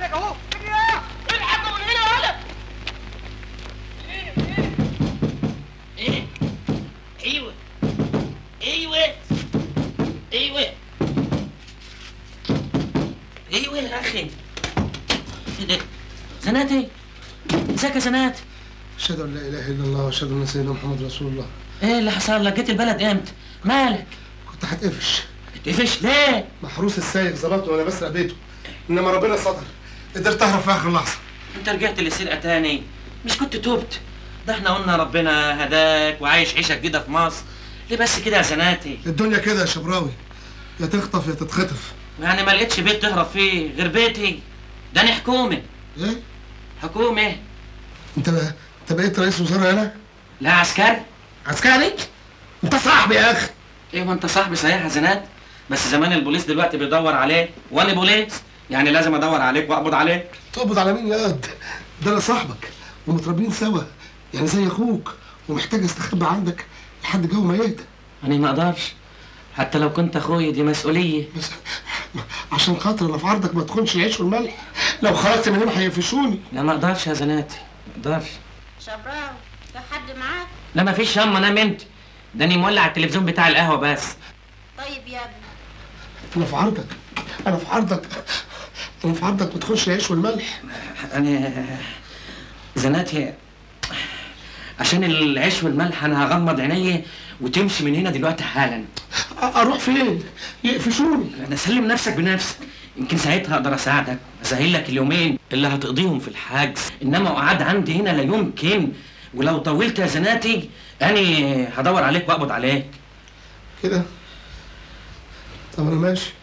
هناك اهو الحقوا من هنا ولا ايه ايوه ايوه ايوه ايوه يا اخي إيه ده؟ زناتي ازيك يا زنات اشهد ان لا اله الا الله واشهد ان سيدنا محمد رسول الله ايه اللي حصل لك جيت البلد امتى مالك كنت هتقفش تقفش ليه محروس السايق ظبطته وانا بسرق بيته انما ربنا ستر قدرت اهرب في اخر لحظه انت رجعت للسرقه تاني مش كنت توبت ده احنا قلنا ربنا هداك وعايش عيشه جديده في مصر ليه بس كده يا زناتي الدنيا كده يا شبراوي يا تخطف يا تتخطف يعني ما لقيتش بيت تهرب فيه غير بيتي ده انا حكومه ايه حكومه انت بقى انت بقيت رئيس وزراء هنا لا عسكري عسكري انت صاحبي يا اخي ايه ما انت صاحبي صحيح يا زناد بس زمان البوليس دلوقتي بيدور عليك وانا بوليس يعني لازم ادور عليك واقبض عليك تقبض على مين يا قد ده انا صاحبك ومتربيين سوا يعني زي اخوك ومحتاج استخبى عندك لحد جو ما يهدى انا ما اقدرش حتى لو كنت اخويا دي مسؤوليه بس عشان خاطر انا في عرضك ما تكونش العيش والملح لو خرجت من هنا هيقفشوني لا ما اقدرش يا زناتي ما اقدرش شبراوي في حد معاك لا ما فيش ياما نام انت ده اني مولع التلفزيون بتاع القهوه بس طيب يا ابني انا في عرضك انا في عرضك انا في عرضك ما تكونش العيش والملح انا زناتي عشان العيش والملح انا هغمض عيني وتمشي من هنا دلوقتي حالا أ- اروح فين يقفشوني انا سلم نفسك بنفسك يمكن ساعتها اقدر اساعدك اسهل لك اليومين اللي هتقضيهم في الحجز انما قعد عندي هنا لا يمكن ولو طولت يا زناتي اني هدور عليك واقبض عليك كده طب انا ماشي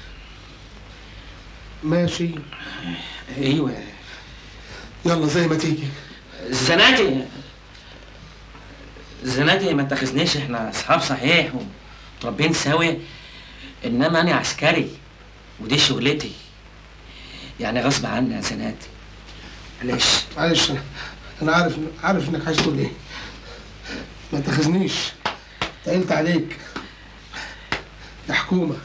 ماشي ايوه يلا زي ما تيجي زناتي زناتي ما تاخذنيش احنا اصحاب صحيح ومتربيين سوا انما انا عسكري ودي شغلتي يعني غصب عني يا زناتي معلش معلش انا انا عارف عارف انك عايز تقول ايه ما تاخذنيش تقلت عليك يا حكومه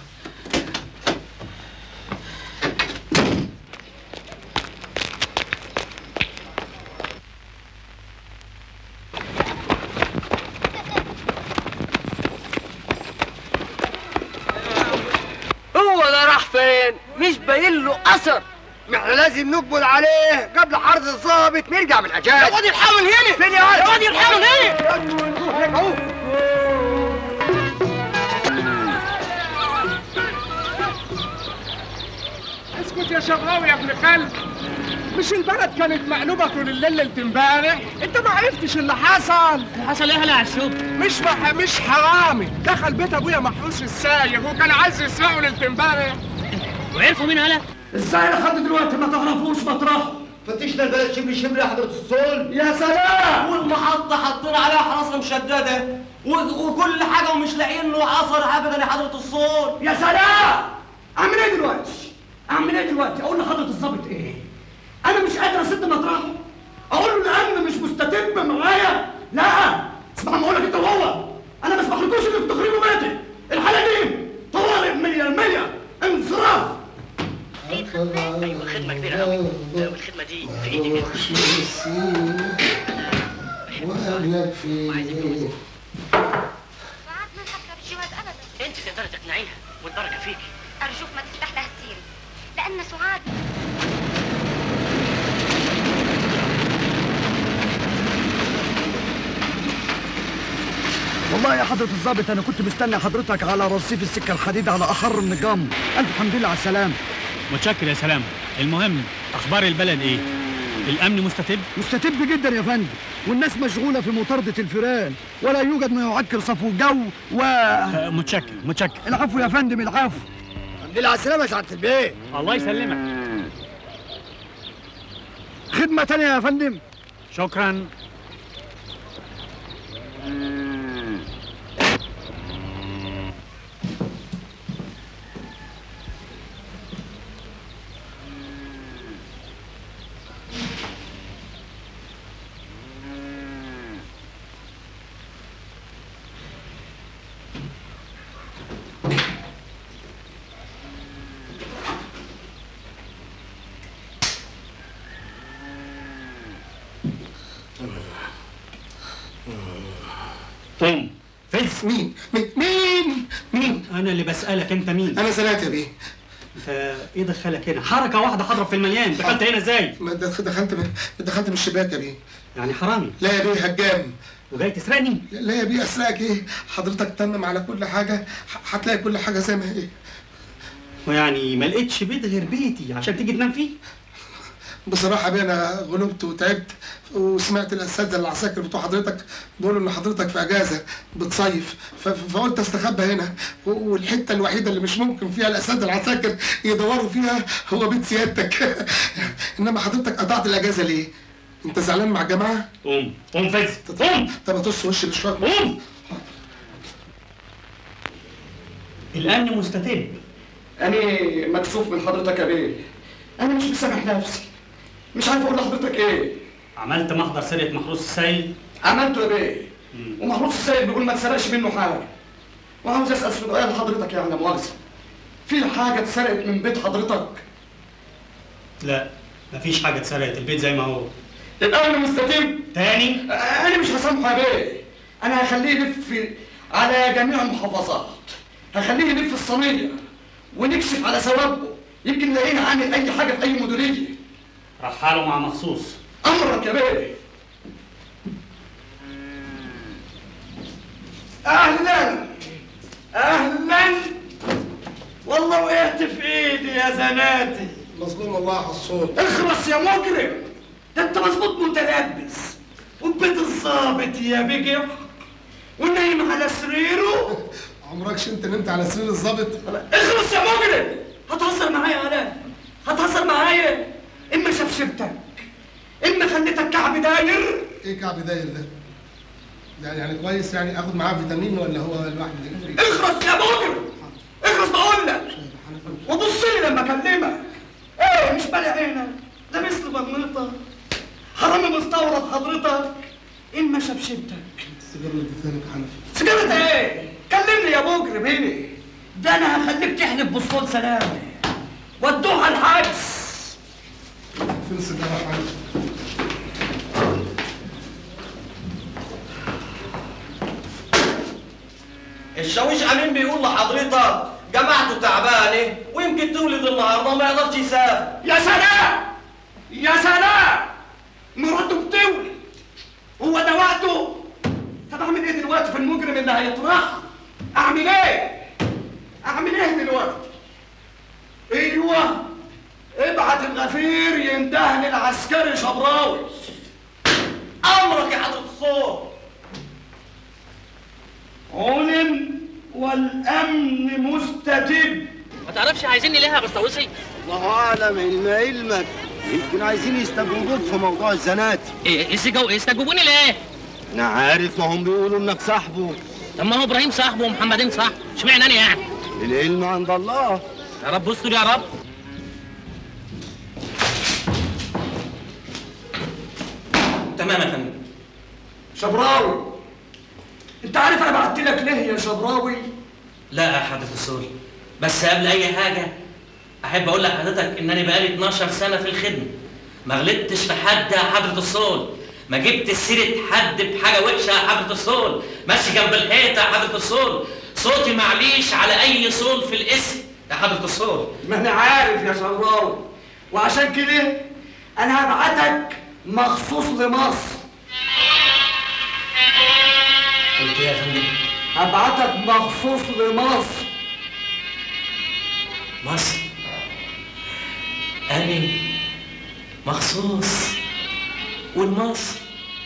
هو ده راح فين مش باين له اثر ما احنا لازم نقبل عليه قبل حرب الضابط نرجع من الحجاج يا وادي الحمل هنا فين يا وادي يا وادي الحمل هنا اهو اسكت يا شبراوي يا ابن خالد مش البلد كانت مقلوبة طول الليل ليلة امبارح انت ما عرفتش اللي حصل حصل ايه هلا على الشوب مش مح... مش حرامي دخل بيت ابويا محروس السايق وكان عايز يسرقه ليلة امبارح وعرفوا مين هلا ازاي لحد دلوقتي ما تعرفوش مطرحه فتشنا البلد شبر شبر يا حضرة الصول يا سلام والمحطة حاطين عليها حراسة مشددة و- وكل حاجة ومش لاقيين له أثر أبدا يا حضرة الصول يا سلام اعمل ايه دلوقتي اعمل ايه دلوقتي اقول لحضرة الظابط ايه انا مش قادر اسد مطرحه اقول له الامن مش مستتب معايا لا اسمع ما اقول لك انت وهو انا ما اسمحلكوش انك تخرجوا بيتي الحاله دي طوارئ 100% انصراف ايوه خدمه كبيره قوي والخدمه دي في ايدي جدا وقبلك في ساعات ما نفكر الجواد ابدا انت تقدري تقنعيها والبركه فيكي ارجوك ما تفتح لها السيره لان سعاد والله يا حضرة الضابط أنا كنت مستني حضرتك على رصيف السكة الحديد على أحر من الجمر ألف حمد لله على السلامة متشكر يا سلام المهم اخبار البلد ايه الامن مستتب مستتب جدا يا فندم والناس مشغولة في مطاردة الفيران ولا يوجد ما يعكر صفو الجو و آه، متشكر متشكر العفو يا فندم العفو الحمد لله على السلامة يا سعادة البيت الله يسلمك خدمة تانية يا فندم شكرا قوم فز مين مين مين مين انا اللي بسالك انت مين انا زنات يا بيه انت ايه دخلك هنا حركه واحده هضرب في المليان دخلت هنا ازاي ما دخ- دخلت من دخلت من الشباك يا بيه يعني حرامي لا يا بيه هجام وجاي تسرقني لا- لا يا بيه اسرقك ايه حضرتك تمم على كل حاجه ح- هتلاقي كل حاجه زي ما هي ويعني ما لقيتش بيت غير بيتي عشان تيجي تنام فيه بصراحه يا بيه انا غلبت وتعبت وسمعت الاساتذه العساكر بتوع حضرتك بيقولوا ان حضرتك في اجازه بتصيف ف- ف- فقلت استخبى هنا و- والحته الوحيده اللي مش ممكن فيها الاساتذه العساكر يدوروا فيها هو بيت سيادتك انما حضرتك قطعت الاجازه ليه؟ انت زعلان مع الجماعه؟ قوم قوم فز قوم طب اطص وش لشويه قوم الامن مستتب أنا مكسوف من حضرتك يا بيه أنا مش مسامح نفسي مش عارف أقول لحضرتك إيه عملت محضر سرقه محروس السيد عملته يا بيه ومحروس السيد بيقول ما اتسرقش منه حاجة وعاوز أسأل سؤال حضرتك يعني لا مؤاخذة في حاجة اتسرقت من بيت حضرتك لا مفيش حاجه اتسرقت البيت زي ما هو الأمن مستتب تاني أنا مش هسامحه يا بيه أنا هخليه يلف في- على جميع المحافظات هخليه يلف الصينية ونكشف على ثوابه يمكن نلاقيه عامل أي حاجة في أي مديرية رحاله مع مخصوص أمرك يا بيه أهلا أهلا والله وقعت في إيدي يا زناتي مظلوم الله على الصوت اخرس يا مجرم ده انت مظبوط متلبس وبيت الظابط يا بجح ونايم على سريره عمركش انت نمت على سرير الظابط اخرس يا مجرم هتهزر معايا يا علاء هتهزر معايا اما شبشبتك اما خليتك كعب داير ايه كعب داير ده؟ يعني يعني كويس يعني اخد معاه فيتامين ولا هو لوحده كده؟ اخرس يا مجرم اخرس بقول لك وبص لي لما اكلمك ايه مش بالي عينك ده مثل بغنطه حرامي مستورد حضرتك اما شبشبتك السيجاره اللي اديتها لك حنفي سجلت ايه؟ كلمني يا مجرم هنا ده انا هخليك تحلف بالصوت سلامة ودوها الحبس فين السيجاره يا حنفي؟ الشاويش امين بيقول لحضرتك جماعته تعبانه ويمكن تولد النهارده وما يقدرش يسافر يا سلام يا سلام مراته بتولد هو ده وقته طب اعمل ايه دلوقتي في المجرم اللي هيطرح اعمل ايه اعمل ايه دلوقتي ايوه ابعت الغفير ينده للعسكري شبراوي امرك يا حضره الصوت علم والامن مستتب ما تعرفش عايزيني ليها بس وصل الله اعلم علم علمك يمكن عايزين يستجوبوك في موضوع الزنات ايه استجو... استجوبوني ليه؟ انا عارف ما هم بيقولوا انك صاحبه طب ما هو ابراهيم صاحبه ومحمدين صاحبه اشمعنى انا يعني؟ العلم عند الله يا رب استر يا رب تمام يا فندم شبراوي انت عارف انا بعت لك ليه يا شبراوي لا يا حضرة الصول بس قبل أي حاجة أحب أقول لحضرتك إنني بقالي 12 سنة في الخدمة ما غلطتش في حد يا حضرة الصول ما جبت سيرة حد بحاجة وحشة يا حضرة الصول ماشي جنب الحيطة يا حضرة الصول صوتي معليش على أي صول في الاسم يا حضرة الصول ما انا عارف يا شبراوي وعشان كده انا هبعتك مخصوص لمصر قلت إيه يا فندم هبعتك مخصوص لمصر مصر أني مخصوص والمصر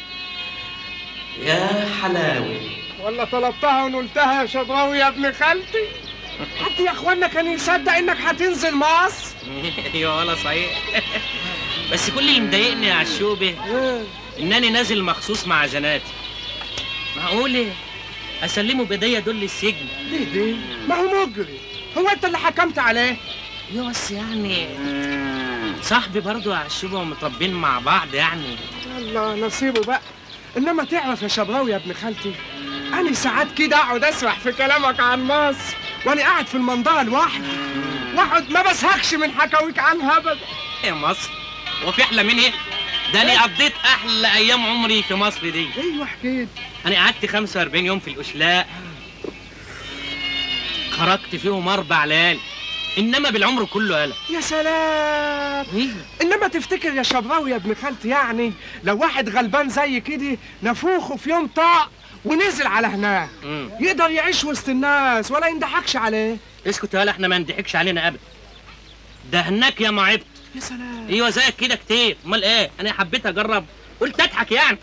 يا حلاوي ولا طلبتها ونلتها يا شبراوي يا ابن خالتي حد يا اخوانا كان يصدق انك هتنزل مصر ايوه ولا صحيح بس كل اللي مضايقني يا عشوبه انني نازل مخصوص مع زناتي معقول اسلمه بدايه دول للسجن ليه دي ما هو مجري هو انت اللي حكمت عليه ايوه بس يعني صاحبي برضو يا عشوبه ومتربين مع بعض يعني الله نصيبه بقى انما تعرف يا شبراوي يا ابن خالتي انا ساعات كده اقعد اسرح في كلامك عن مصر وانا قاعد في المنطقه لوحدي واقعد ما بزهقش من حكاويك عنها ابدا يا مصر هو في احلى من ايه ده انا قضيت احلى ايام عمري في مصر دي ايوه حكيت انا قعدت 45 يوم في الاشلاء خرجت فيهم اربع ليالي انما بالعمر كله قلق يا سلام انما تفتكر يا شبراوي يا ابن خالتي يعني لو واحد غلبان زي كده نفوخه في يوم طاق ونزل على هناك مم. يقدر يعيش وسط الناس ولا يندحكش عليه اسكت يا احنا ما نضحكش علينا ابدا ده هناك يا معبط يا سلام ايوه زيك كده كتير امال ايه انا حبيت اجرب قلت اضحك يعني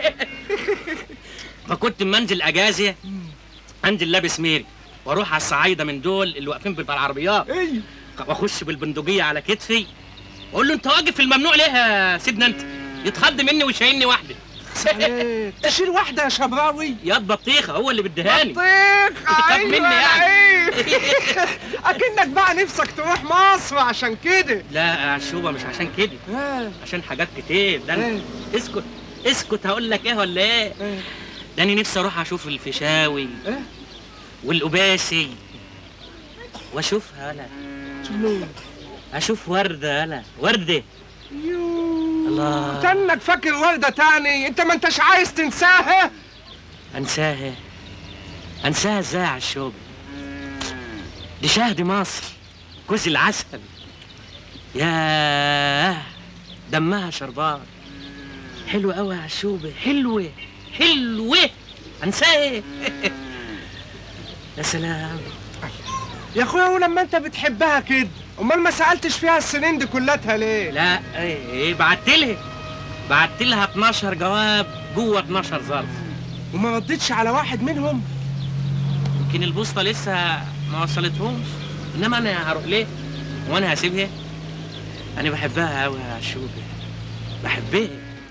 فكنت اما انزل اجازه انزل لابس ميري واروح على الصعايده من دول اللي واقفين بتاع العربيات ايوه واخش بالبندقيه على كتفي واقول له انت واقف في الممنوع ليه يا سيدنا انت يتخض مني ويشيلني واحده صحيح. تشيل واحده يا شبراوي ياض بطيخه هو اللي بدهاني بطيخ طب ايوه مني يعني. لعيب. اكنك بقى نفسك تروح مصر عشان كده لا يا عشوبه مش عشان كده آه. عشان حاجات كتير ده إيه؟ أنا- اسكت اسكت هقول لك ايه ولا ايه إيه؟ ده انا نفسي اروح اشوف الفيشاوي إيه؟ والقباسي واشوفها انا شنو اشوف ورده انا ورده يوه. الله. تنك فاكر ورده تاني انت ما انتش عايز تنساها انساها انساها ازاي يا عشوب دي شهد مصر كوز العسل ياه دمها شربان حلوة قوي يا عشوبة حلوة حلوة انساها يا سلام يا اخويا ولما انت بتحبها كده امال ما سالتش فيها السنين دي كلها ليه لا ايه ايه بعت لها بعت لها 12 جواب جوه 12 ظرف وما ردتش على واحد منهم يمكن البوسطه لسه ما وصلتهمش انما انا هروح ليه وانا هسيبها انا بحبها قوي يا عشوبه بحبها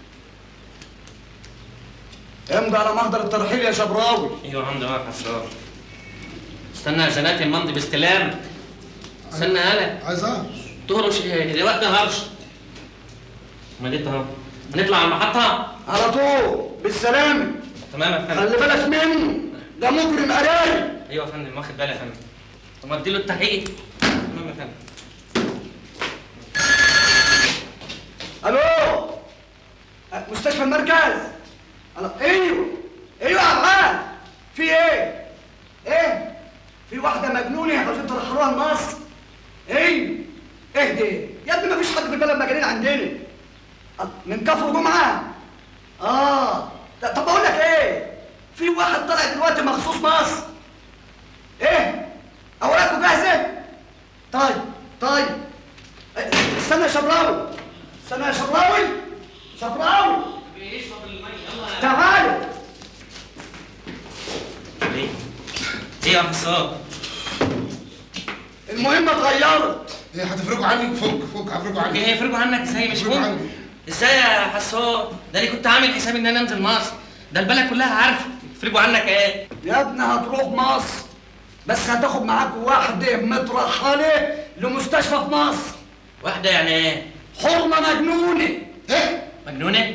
امضي على محضر الترحيل يا شبراوي ايوه عندي واحد حصار استنى يا زناتي الماضي باستلام استنى هلا عايز اعرف تهرش ايه دلوقتي هرش ما جيت اهو هنطلع على المحطه على طول بالسلامة تمام يا فندم خلي بالك منه ده مجرم قراري ايوه يا فندم واخد بالي يا فندم طب اديله التحقيق تمام يا فندم الو أه، مستشفى المركز ألو. ايوه ايوه يا عباد في ايه ايه في واحده مجنونه عاوزين ترحلوها لمصر ايوه اهدي يا ابني مفيش حد في البلد مجانين عندنا أه، من كفر جمعه اه لا، طب بقول لك ايه في واحد طلع دلوقتي مخصوص مصر ايه اوراقه جاهزه طيب طيب أه، استنى يا شبراوي استنى يا شبراوي شبراوي تعالى ايه ايه يا حصان المهمة اتغيرت ايه هتفرجوا عني فك فك هفرجوا عني ايه يفرجوا عنك ازاي مش يفرجوا ممكن عني ازاي يا حصان ده انا كنت عامل حساب ان انا انزل مصر ده البلد كلها عارفه يفرجوا عنك ايه يا ابني هتروح مصر بس هتاخد معاك واحدة مترحلة لمستشفى في مصر واحده يعني ايه حرمة مجنونة ايه مجنونه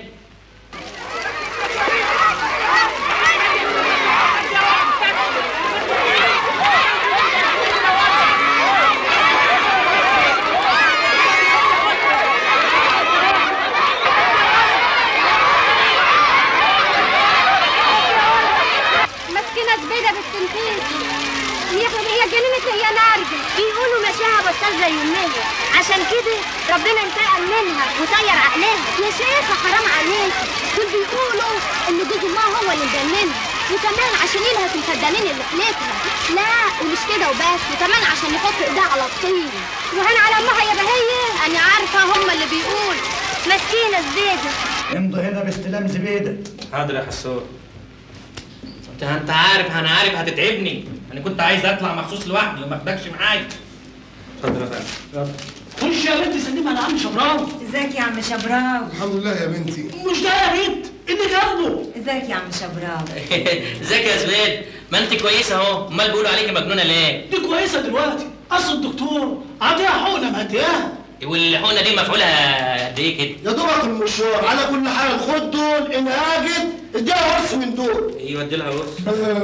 مسكينة زبيدة بالتنفيذ هي هي جنينة هي نرجس بيقولوا مشاها بطال زي امها عشان كده ربنا انتقم منها وطير عقلها يا شيخة حرام عليك دول بيقولوا ان جوز امها هو اللي مجننها وكمان عشان يلهث الفدانين اللي حلتها لا ومش كده وبس وكمان عشان يحط ايدها على الطين وهنا على امها يا بهية انا عارفة هم اللي بيقولوا مسكينة زبيدة امضي هنا باستلام زبيدة حاضر يا حسون انت انت عارف انا عارف هتتعبني انا كنت عايز اطلع مخصوص لوحدي وما اخدكش معايا اتفضل يا فندم خش يا بنت سلمي على عم شبراوي ازيك يا عم شبراوي الحمد لله يا بنتي مش ده يا بنت اللي جنبه ازيك يا عم شبراوي ازيك يا زبيد ما انت كويسه اهو امال بيقولوا عليكي مجنونه ليه دي كويسة دلوقتي اصل الدكتور عطيها حقنة مهدياها والحقنه دي مفعولها قد ايه كده يا دوبك المشوار على كل حال خد دول ان هاجد اديها ورث من دول ايوه ادي لها بص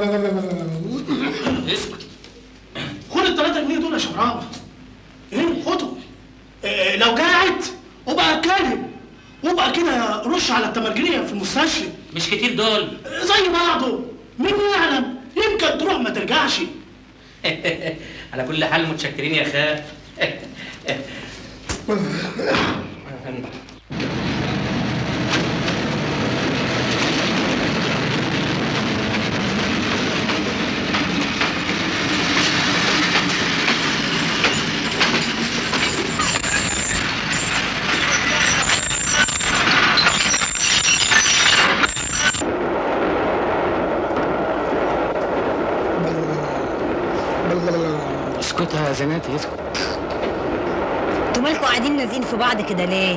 اسكت خد الثلاثة جنيه دول يا شبراوي ايه خدهم إيه لو قاعد وبقى اتكلم وبقى كده نرش على التمرجنيه في المستشفى مش كتير دول زي بعضه مين يعلم يمكن تروح ما ترجعش على كل حال متشكرين يا خال اسكت يا زناتي اسكت انتوا مالكوا قاعدين لازقين في بعض كده ليه؟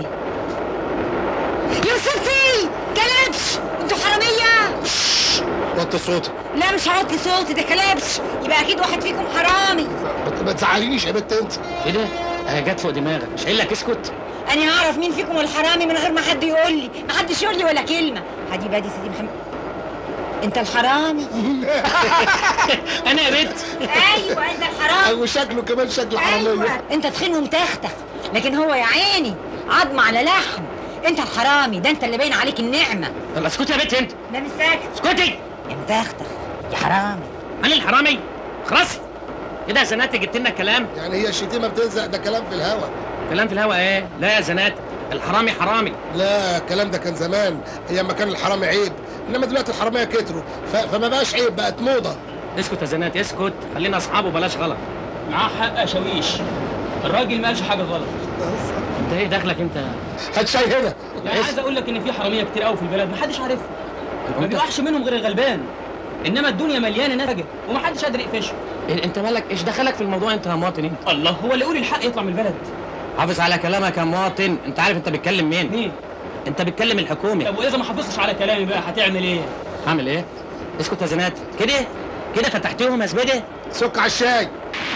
يا ستي كلبش انتوا حرامية وطي صوتك لا مش هوطي صوتي ده كلبش يبقى اكيد واحد فيكم حرامي ما- ما تزعلينيش يا بنت انت كده اه جت فوق دماغك مش قايل لك اسكت انا هعرف مين فيكم الحرامي من غير ما حد يقول لي ما حدش يقول لي ولا كلمة هدي بادي سيدي محمد انت الحرامي انا يا بنت ايوه انت الحرامي وشكله كمان شكل حراميه ايوه انت تخين ومتختخ لكن هو يا عيني عظم على لحم انت الحرامي ده انت اللي باين عليك النعمة طب اسكت يا بنت انت لا مش ساكت اسكتي يا متختخ يا حرامي انا الحرامي خلاص كده يا زناتي جبت لنا كلام يعني هي الشتيمه بتلزق ده كلام في الهوا كلام في الهوا ايه لا يا زناتي الحرامي حرامي لا الكلام ده كان زمان ايام ما كان الحرامي عيب انما دلوقتي الحراميه كتروا ف... فما بقاش عيب بقت موضه اسكت يا زناتي اسكت خلينا اصحاب وبلاش غلط معاه حق يا شاويش الراجل ما قالش حاجه غلط انت ايه دخلك انت هات شاي هنا يعني عايز اقول لك ان في حراميه كتير قوي في البلد محدش عارفها ما بيقعش منهم غير الغلبان انما الدنيا مليانه نفجه ومحدش قادر يقفشه إيه انت مالك ايش دخلك في الموضوع انت يا مواطن انت الله هو اللي يقول الحق يطلع من البلد حافظ على كلامك يا مواطن انت عارف انت بتكلم مين مين انت بتكلم الحكومه طب واذا ما حافظتش على كلامي بقى هتعمل ايه هعمل ايه اسكت يا زناتي كده كده فتحتيهم يا زبيدي سك على الشاي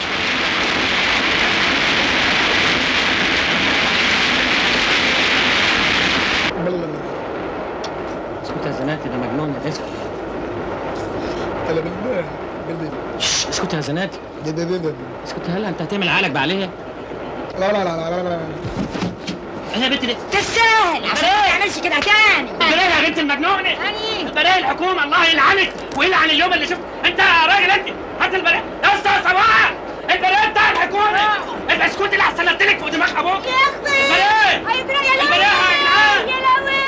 اسكت يا زناتي ده مجنون ده اسكت انا بالله بالله شش، اسكت يا زناتي ده ده ده ده. اسكت هلا انت هتعمل عقلك بعليها لا لا لا لا لا ايه يا بنت دي تستاهل عشان ما تعملش كده تاني انت ليه يا بنت المجنونه يعني انت ليه الحكومه الله يلعنك ويلعن اليوم اللي شفت انت يا راجل انت هات البلاء يا استاذ صباح انت ليه بتاع الحكومه انت اسكتي اللي احسن لك فوق دماغ ابوك يا اختي البلاء هيجرى يا لهوي البلاء يا جدعان يا لهوي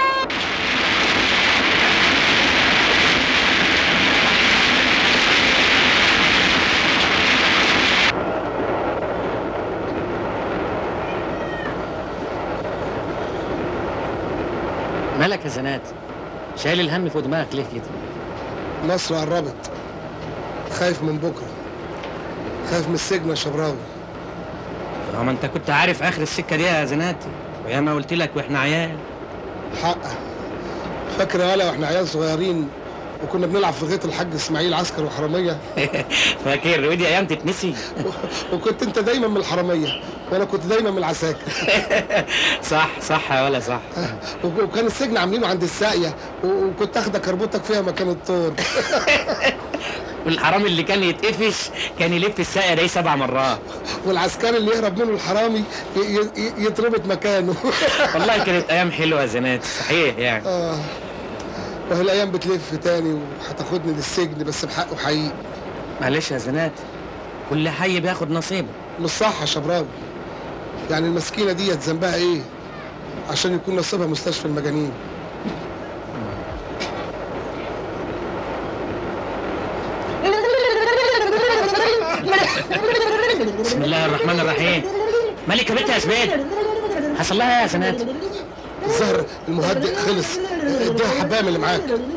مالك يا زناتي شايل الهم فوق دماغك ليه كده مصر قربت خايف من بكره خايف من السجن يا شبراوي اه ما انت كنت عارف اخر السكه دي يا زناتي وياما قلت لك واحنا عيال حقه فاكر يا ولا واحنا عيال صغيرين وكنا بنلعب في غيط الحاج اسماعيل عسكر وحراميه فاكر ودي ايام تتنسي وكنت انت دايما من الحراميه وانا كنت دايما من العساكر صح صح يا ولا صح وك- وكان السجن عاملينه عند الساقيه و- وكنت اخدك اربطك فيها مكان الطور والحرامي اللي كان يتقفش كان يلف الساقيه دي سبع مرات والعسكري اللي يهرب منه الحرامي ي- ي- يتربط مكانه والله كانت ايام حلوه يا زناتي صحيح يعني اه وهي الايام بتلف تاني وهتاخدني للسجن بس بحق وحقيقي معلش يا زناتي كل حي بياخد نصيبه مش صح يا شبراوي يعني المسكينه ديت ذنبها ايه عشان يكون نصيبها مستشفى المجانين بسم الله الرحمن الرحيم مالك يا بنت يا زبيد حصل لها إيه يا زناتي الزهر المهدئ خلص اديها حبايه من اللي معاك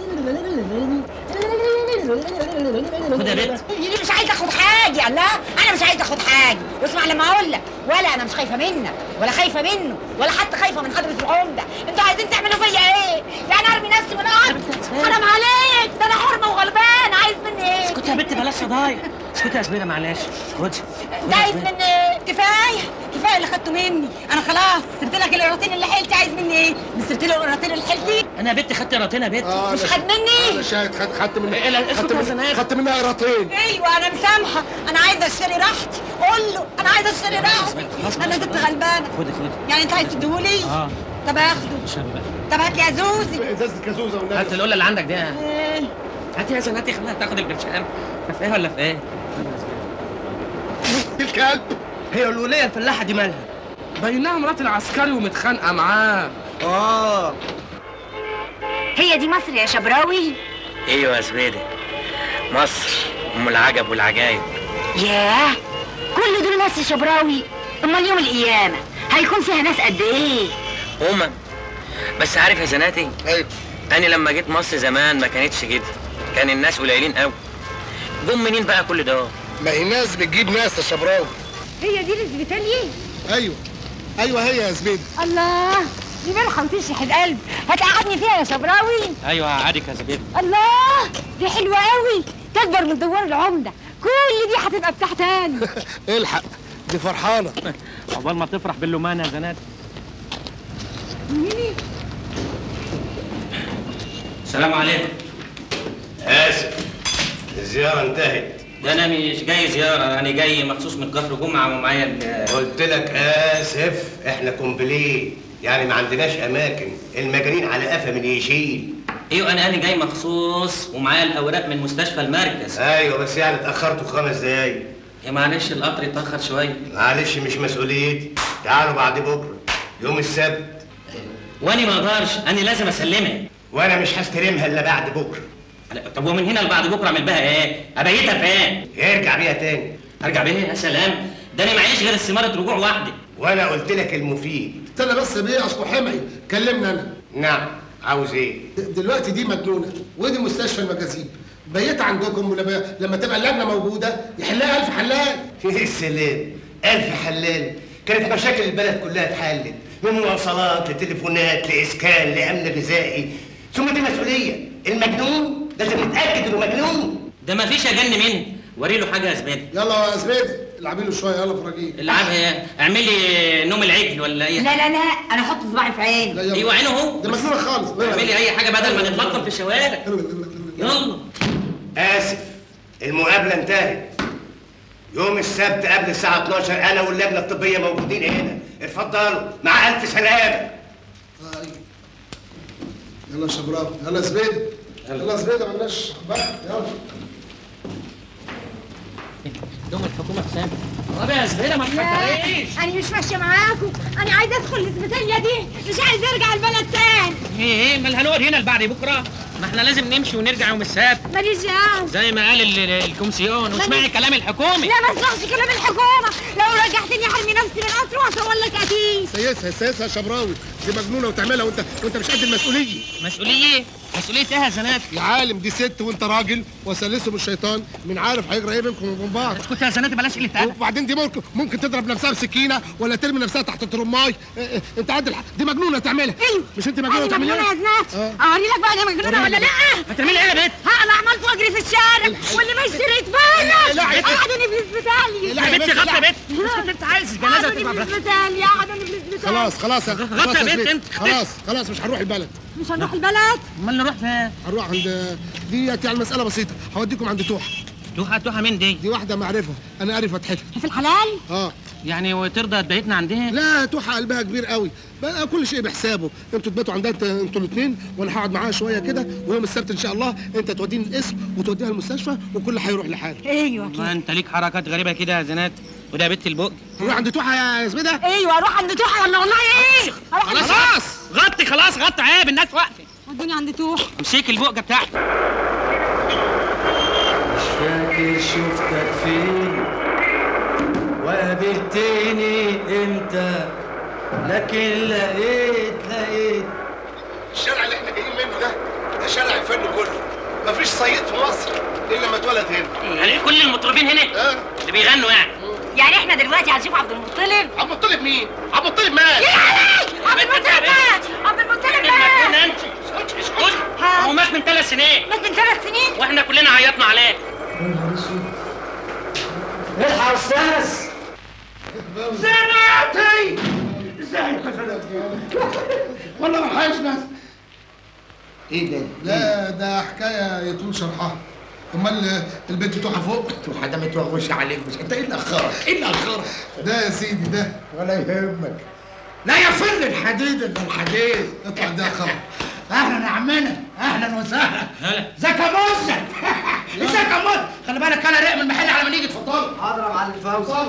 خد يا بنت يجي مش عايز اخد حاجه لا انا مش عايز اخد حاجه واسمع لما اقول لك ولا انا مش خايفه منك ولا خايفه منه ولا حتى خايفه من حضره العمده انتوا عايزين تعملوا فيا ايه يعني ارمي نفسي من الارض حرام عليك ده انا حرمه وغلبان عايز مني ايه اسكت يا بنت بلاش صدايق اسكت يا زبيده معلش خد ده عايز مني ايه كفايه كفايه اللي خدته مني انا خلاص سبت لك القراطين اللي حيلتي عايز مني ايه مش سبت له القراطين اللي حيلتي انا يا بنت خدت قراطين يا بنت آه، مش أنا خد ش- مني انا شاهد خدت خدت من إيه، لا، اسكت خدت يا من زناد. خدت منها قراطين ايوه انا مسامحه انا عايزه اشتري راحتي قول له انا عايزه اشتري راحتي خلاص، انا خلاص، ست خلاص. غلبانه خد خد يعني انت عايز تديهولي اه طب اخده طب هات لي يا زوزي ازازه كازوزه والنبي هات القله اللي عندك دي إيه. هات يا زناتي خليها تاخد البرشام في ايه ولا في ايه؟ الكلب هي الولية الفلاحة دي مالها؟ باينها مرات العسكري ومتخانقة معاه اه هي دي مصر يا شبراوي ايوه يا زبيدي مصر ام العجب والعجايب ياه كل دول ناس يا شبراوي امال يوم القيامة هيكون فيها ناس قد ايه أمم بس عارف يا زناتي ايوه أنا لما جيت مصر زمان ما كانتش كده كان الناس قليلين قوي جم منين بقى كل ده؟ ما هي ناس بتجيب ناس يا شبراوي هي دي الاسبيتالية ايوه ايوه هي يا زبيدي الله دي ملحة وتشرح القلب هتقعدني فيها يا شبراوي أيوه عادك يا زبيدي الله دي حلوة قوي تكبر من دوار العمدة كل دي هتبقى بتاع تاني الحق دي فرحانه عقبال ما تفرح باللومانة يا زناتي السلام عليكم آسف الزيارة انتهت ده أنا مش جاي زيارة أنا جاي مخصوص من كفر جمعة ومعايا ال- قلت لك آسف احنا كومبليه يعني ما عندناش أماكن المجانين على قفا من يشيل ايوه انا انا جاي مخصوص ومعايا الاوراق من مستشفى المركز ايوه بس يعني اتأخرتوا خمس دقايق يا معلش القطر اتاخر شويه معلش مش مسؤوليتي تعالوا بعد بكرة يوم السبت وانا ما اقدرش انا لازم اسلمها وانا مش هستلمها الا بعد بكرة طب ومن هنا لبعد بكره اعمل بها ايه ابيتها فين ارجع بيها تاني ارجع بيها يا سلام ده انا معيش غير استماره رجوع واحده وانا قلت لك المفيد استنى بس يا بيه اصله حمعي كلمنا انا نعم عاوز ايه د- دلوقتي دي مجنونه ودي مستشفى المجاذيب بيت عندكم ولما لما تبقى اللجنه موجوده يحلها الف حلال يا سلام ألف حلال كانت مشاكل البلد كلها اتحلت من مواصلات لتليفونات لإسكان لأمن غذائي ثم دي مسؤولية المجنون لازم نتأكد إنه مجنون ده ما فيش اجن منه وري له حاجه يا زبادي يلا يا زبيدي العبي له شويه يلا فرجيه العب ايه اعملي نوم العجل ولا ايه لا لا لا انا احط صباعي في عيني ايوه عينه اهو ده مجنونه خالص اعملي اي حاجه بدل ما نتلطم في الشوارع يلا آسف المقابلة انتهت يوم السبت قبل الساعة 12 أنا واللجنة الطبية موجودين هنا اتفضلوا مع ألف سلامة يلا يا شبراوي يلا يا زبيدي يلا يا زبيدي مالناش بقى يلا دوم الحكومه حسام طب يا زبيده ما تفكريش انا مش ماشيه معاكم انا عايزه ادخل الاسبيتاليه دي مش عايزه ارجع البلد تاني ايه ايه مال هنقعد هنا لبعد بكره ما احنا لازم نمشي ونرجع يوم السبت ماليش دعوه زي ما قال ال- ال- الكومسيون واسمعي كلام الحكومي لا ما اسمعش كلام الحكومه لو رجعتني هرمي نفسي من القطر وهصور لك قتيل سيسها سيسها يا شبراوي دي مجنونه وتعملها وانت وانت مش قد المسؤوليه مسؤوليه مسؤوليه ايه يا زنات يا عالم دي ست وانت راجل وسلسهم الشيطان من عارف هيجرى ايه بينكم وبين بعض كنت يا زناتي بلاش قله ادب وبعدين دي ممكن ممكن تضرب نفسها بسكينه ولا ترمي نفسها تحت الترماي إيه إيه، انت قد الح... دي مجنونه تعملها ايوه مش انت مجنونه انا وتعمليها مجنونه يا زنات اوري لك بقى انا مجنونه ولا لا هتعملي ايه يا بنت هقلع عملت واجري في الشارع واللي ما اشتري يتفرج لا، يا بنت. قعدوني في الاسبيتاليه لا، يا بنت، غطي يا بنت. اسكت انت عايز الجنازه قعدوني تبقى في براحتك. الاسبيتاليه قعدوني في الاسبيتاليه خلاص خلاص غطي خلاص يا يا بنت زبيدي. انت. خلاص خلاص مش هنروح البلد مش هنروح البلد امال نروح فين هنروح عند دي يعني المساله بسيطه هوديكم عند توحه توحه توحه مين دي دي واحده معرفه انا عارف فتحتها في الحلال اه يعني وترضى تبيتنا عندها لا توحه قلبها كبير قوي بقى كل شيء بحسابه انتوا تباتوا عندها انت- انتوا الاثنين وانا هقعد معاها شويه كده ويوم السبت ان شاء الله انت توديني القسم وتوديها المستشفى وكل هيروح لحاله ايوه ما انت ليك حركات غريبه كده يا زنات وده يا بنت البق نروح عند توحه يا زبيده ايوه اروح عند توحه ولا والله ايه اروح عند خلاص غطي خلاص غطي عيب الناس واقفه ودوني عند توحه امسكي البقه بتاعتك مش فاكر شفتك فين وقابلتني امتى لكن لقيت لقيت الشارع اللي احنا جايين منه ده ده شارع الفن كله مفيش صيد في مصر الا لما اتولد هنا يعني كل المطربين هنا اه اللي بيغنوا يعني يعني احنا دلوقتي هنشوف عبد المطلب عبد المطلب مين؟ عبد المطلب مات عبد المطلب مات عبد المطلب مجنون مات انت اسكت هو مات من ثلاث سنين مات من ثلاث سنين واحنا كلنا عيطنا عليه يا نهار اسود الحق يا استاذ زناتي ازاي والله ما حاجه ناس ايه ده؟ لا ده حكايه يطول شرحها امال البنت توحه فوق توحة ده متوغوش عليك مش انت ايه اللي اخرك؟ ايه اللي اخرك؟ ده يا سيدي ده ولا يهمك لا يفل الحديد الا الحديد اطلع ده خبر اهلا يا عمنا اهلا وسهلا هلا ازيك يا موسى ازيك يا موسى خلي بالك انا رايق من المحل على ما نيجي اتفضلوا حاضر يا معلم فوزي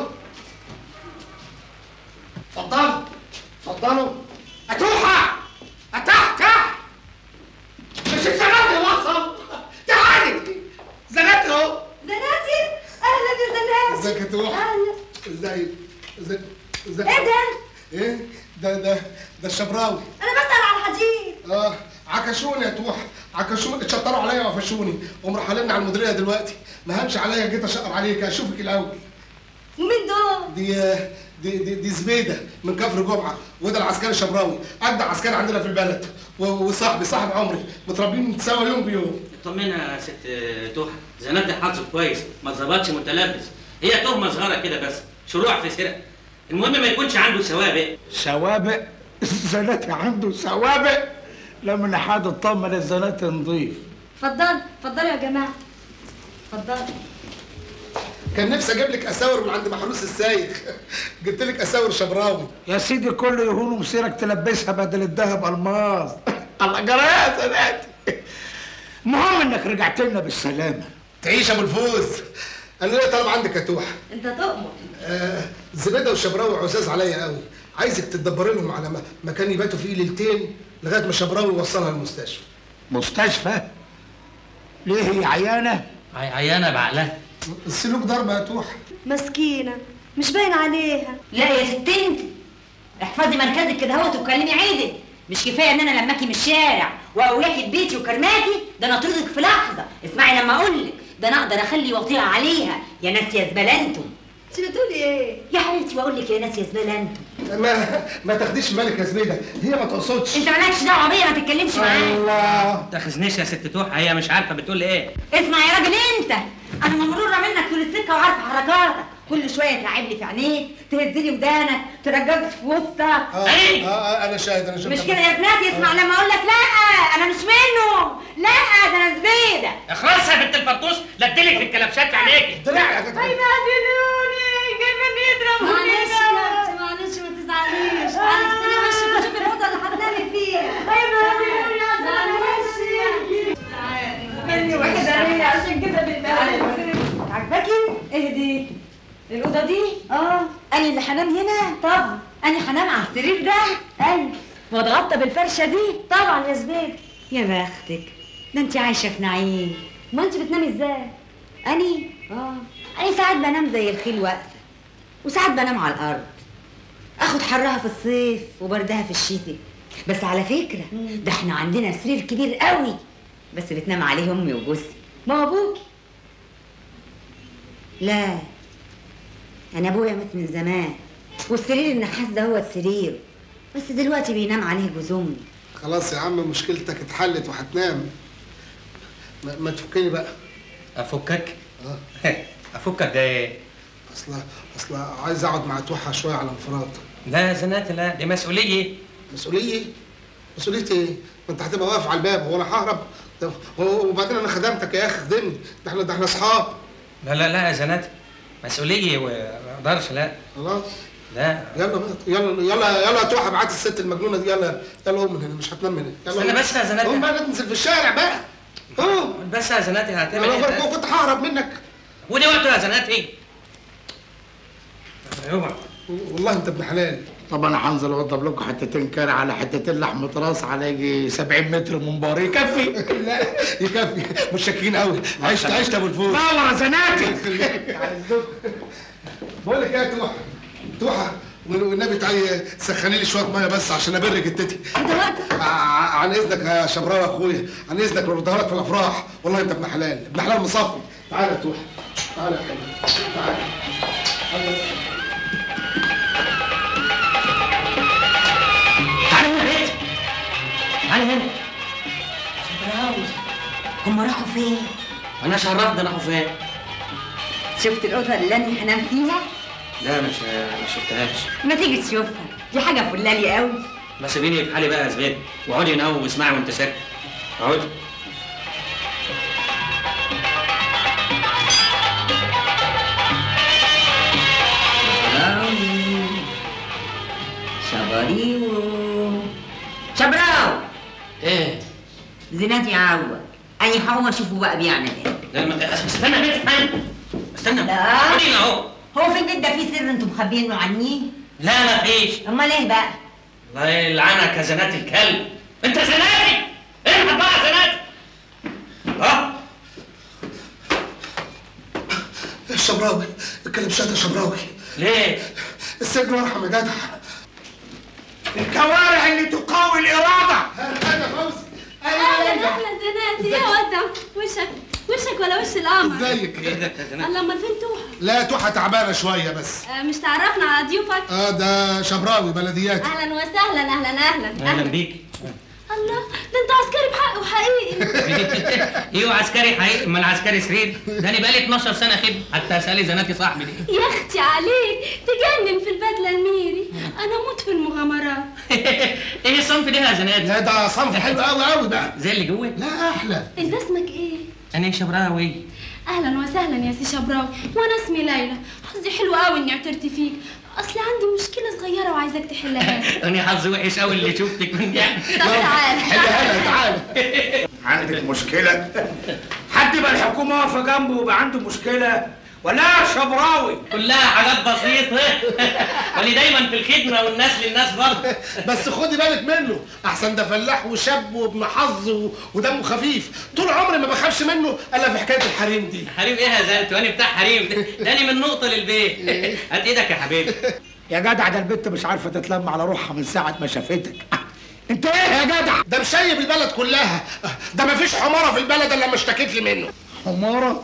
اتفضلوا اتفضلوا اتوحى اتح تح مش الزناتي يا وصل تعالي زناتي اهو زناتي اهلا يا زناتي ازيك يا توح اهلا ازيك ازيك ازيك ايه ده؟ ايه ده ده ده الشبراوي انا بسال على الحديد اه عكشوني يا توح عكشوني اتشطروا عليا وقفشوني ومرحلين على المديريه دلوقتي ما هانش عليا جيت اشقر عليك اشوفك الاول ومين دول؟ دي دي دي, دي زبيده من كفر جمعه وده العسكري الشبراوي اجدع عسكري عندنا في البلد و- وصاحبي صاحب عمري متربيين سوا يوم بيوم طمنا يا ست توحة زناتي حظه كويس ما اتظبطش متلبس هي تهمة صغيرة كده بس شروع في سرقة المهم ما يكونش عنده سوابق سوابق الزناتي عنده سوابق لا من حد اطمن الزناتي نضيف اتفضل اتفضلوا يا جماعه اتفضل كان نفسي اجيب لك اساور من عند محروس السايخ جبت لك اساور شبراوي يا سيدي كل يهون مسيرك تلبسها بدل الذهب الماظ الله جرى يا زناتي المهم انك رجعت لنا بالسلامه تعيش يا ابو الفوز انا ليه طالب عندك يا توح انت تؤمر آه زبيده والشبراوي عزاز عليا قوي عايزك تدبر لهم على م- مكان يباتوا فيه ليلتين لغايه ما شبراوي يوصلها المستشفى مستشفى ليه هي عيانه عي- عيانة بعقلها السلوك ضربه يا توح مسكينه مش باين عليها لا يا ست انت احفظي مركزك كده اهوت وكلمي عيدك مش كفايه ان انا لماكي من الشارع واقوياكي ببيتي وكرماكي ده انا اطردك في لحظه اسمعي لما اقول لك ده انا اقدر اخلي وطيعه عليها يا ناس يا زباله انتم انت بتقولي ايه يا حبيبتي واقول لك يا ناس يا زباله انتم ما ما تاخديش بالك يا زبيده هي ما تقصدش انت مالكش دعوه بيا ما تتكلمش معايا الله تاخذنيش يا ست توحة هي مش عارفة بتقول ايه اسمع يا راجل انت انا ممروره منك طول السكه وعارفه حركاتك كل شويه تلعب لي في عينيك تهز لي ودانك ترجلك في وسطك آه, آه, اه انا شاهد انا شاهد مش كده يا بنات اسمع لما اقول لك لا انا مش منهم لا ده انا زبيده اخلصي يا بنت الفرطوس لا اديلك في الكلبشات في عينيكي طلع يا جدع هيبهدلوني جايبين يضربوني معلش يا اختي معلش ما تزعليش معلش تاني وشك وشوفي الاوضه اللي هتنامي فيها هيبهدلوني معلش مني واحده ليا عشان كده بيتبهدل عجباكي ايه دي الاوضه دي اه انا اللي هنام هنا طبعا انا هنام على السرير ده ايوه واتغطى بالفرشه دي طبعا يا زبيب يا بختك ده انت عايشه في نعيم ما انت بتنامي ازاي اني اه انا ساعات بنام زي الخيل واقفه وساعات بنام على الارض اخد حرها في الصيف وبردها في الشتاء بس على فكره ده احنا عندنا سرير كبير قوي بس بتنام عليه امي وجوزي ما هو ابوك لا انا ابويا مات من زمان والسرير النحاس ده هو السرير بس دلوقتي بينام عليه جوز امي خلاص يا عم مشكلتك اتحلت وهتنام ما, ما تفكني بقى افكك اه افكك ده ايه اصل اصل عايز اقعد مع توحه شويه على انفراد لا يا زناتي لا دي مسؤولية مسؤوليه مسؤوليه ايه؟ ما انت هتبقى واقف على الباب هو انا ههرب ده- وبعدين انا خدمتك يا اخي خدمني ده احنا ده احنا اصحاب لا لا لا يا زناتي مسؤولية وما اقدرش لا خلاص لا يلا بقى يلا يلا يلا يا توحه ابعت الست المجنونه دي يلا يلا قوم من هنا مش هتنام من هنا يلا استنى قوم. بس يا زناتي. قوم بقى ننزل في الشارع بقى قوم بس يا زناتي هتعمل انا ايه برضه كنت ههرب منك ودي وقته يا زناتي اوعى والله انت ابن حلال طب انا هنزل اوضب لكم حتتين كاري على حتتين لحمه راس على يجي 70 متر من بار يكفي لا يكفي مش شاكين قوي عشت عشت يا ابو الفوز نور يا زناتي بقول لك ايه يا توحه توحه وال- والنبي تعالي سخني لي شويه ميه بس عشان ابر جدتي ع- عن اذنك يا شبراوي يا اخويا عن اذنك بردها لك في الافراح والله انت ابن حلال ابن حلال مصفي تعالى يا توحه تعالى يا حبيبي تعالى تعالى هنا يا بنت تعالى هنا هم راحوا فين انا شرفت راحوا فين شفت الاوضه اللي انا هنام فيها لا مش ما شفتهاش ما تيجي تشوفها دي حاجه فلالي قوي ما سيبيني في حالي بقى يا زبيد واقعدي هنا واسمعي وانت ساكت اقعدي بريو شبراو ايه زينات يعوض انا هقوم اشوفه بقى بيعمل ايه لما استنى بنت استنى استنى لا خلينا اهو هو في البيت ده في سر انتم مخبيينه عني لا ما فيش امال ايه بقى الله يلعنك يا زنات الكلب انت زناتي الحق بقى يا زناتي اه الشبراوي الكلبشات الشبراوي ليه؟ السجن ارحم يا جدع الكوارع اللي تقاوي الإرادة انا فوزي اهلا اهلا زناتي يا ودم وشك وشك ولا وش القمر ازيك الله امال فين توحة لا توحة تعبانة شوية بس آه، مش تعرفنا على ضيوفك اه ده شبراوي بلدياتي اهلا وسهلا اهلا اهلا اهلا بيك الله ده انت عسكري بحق وحقيقي ايوه عسكري حقيقي ما انا عسكري سرير ده انا بقالي 12 سنه خدمه حتى اسالي زناتي صاحبي دي يا اختي عليك تجنن في البدله الميري انا اموت في المغامرات ايه الصنف ده يا زناتي؟ لا ده صنف حلو قوي قوي بقى زي اللي جوه؟ لا احلى انت اسمك ايه انا شبراوي اهلا وسهلا يا سي شبراوي وانا اسمي ليلى حظي حلو قوي اني اعترت فيك اصل عندي مشكله صغيره وعايزاك تحلها لي. انا حظي وحش قوي اللي شفتك من يعني طب تعالى حلها تعالى عندك مشكلة حد يبقى الحكومة واقفة جنبه ويبقى عنده مشكلة ولا يا شبراوي كلها حاجات بسيطة وانا دايما في الخدمة والناس للناس برضه بس خدي بالك منه احسن ده فلاح وشاب وابن حظ و- ودمه خفيف طول عمري ما بخافش منه الا في حكايه الحريم دي حريم ايه يا زلمه وانا بتاع حريم ده ده انا من نقطة للبيت هات ايدك يا حبيبي يا جدع ده البت مش عارفة تتلم على روحها من ساعة ما شافتك انت ايه يا جدع ده مشيب البلد كلها ده ما فيش حماره في البلد الا لما اشتكيت لي منه حمارة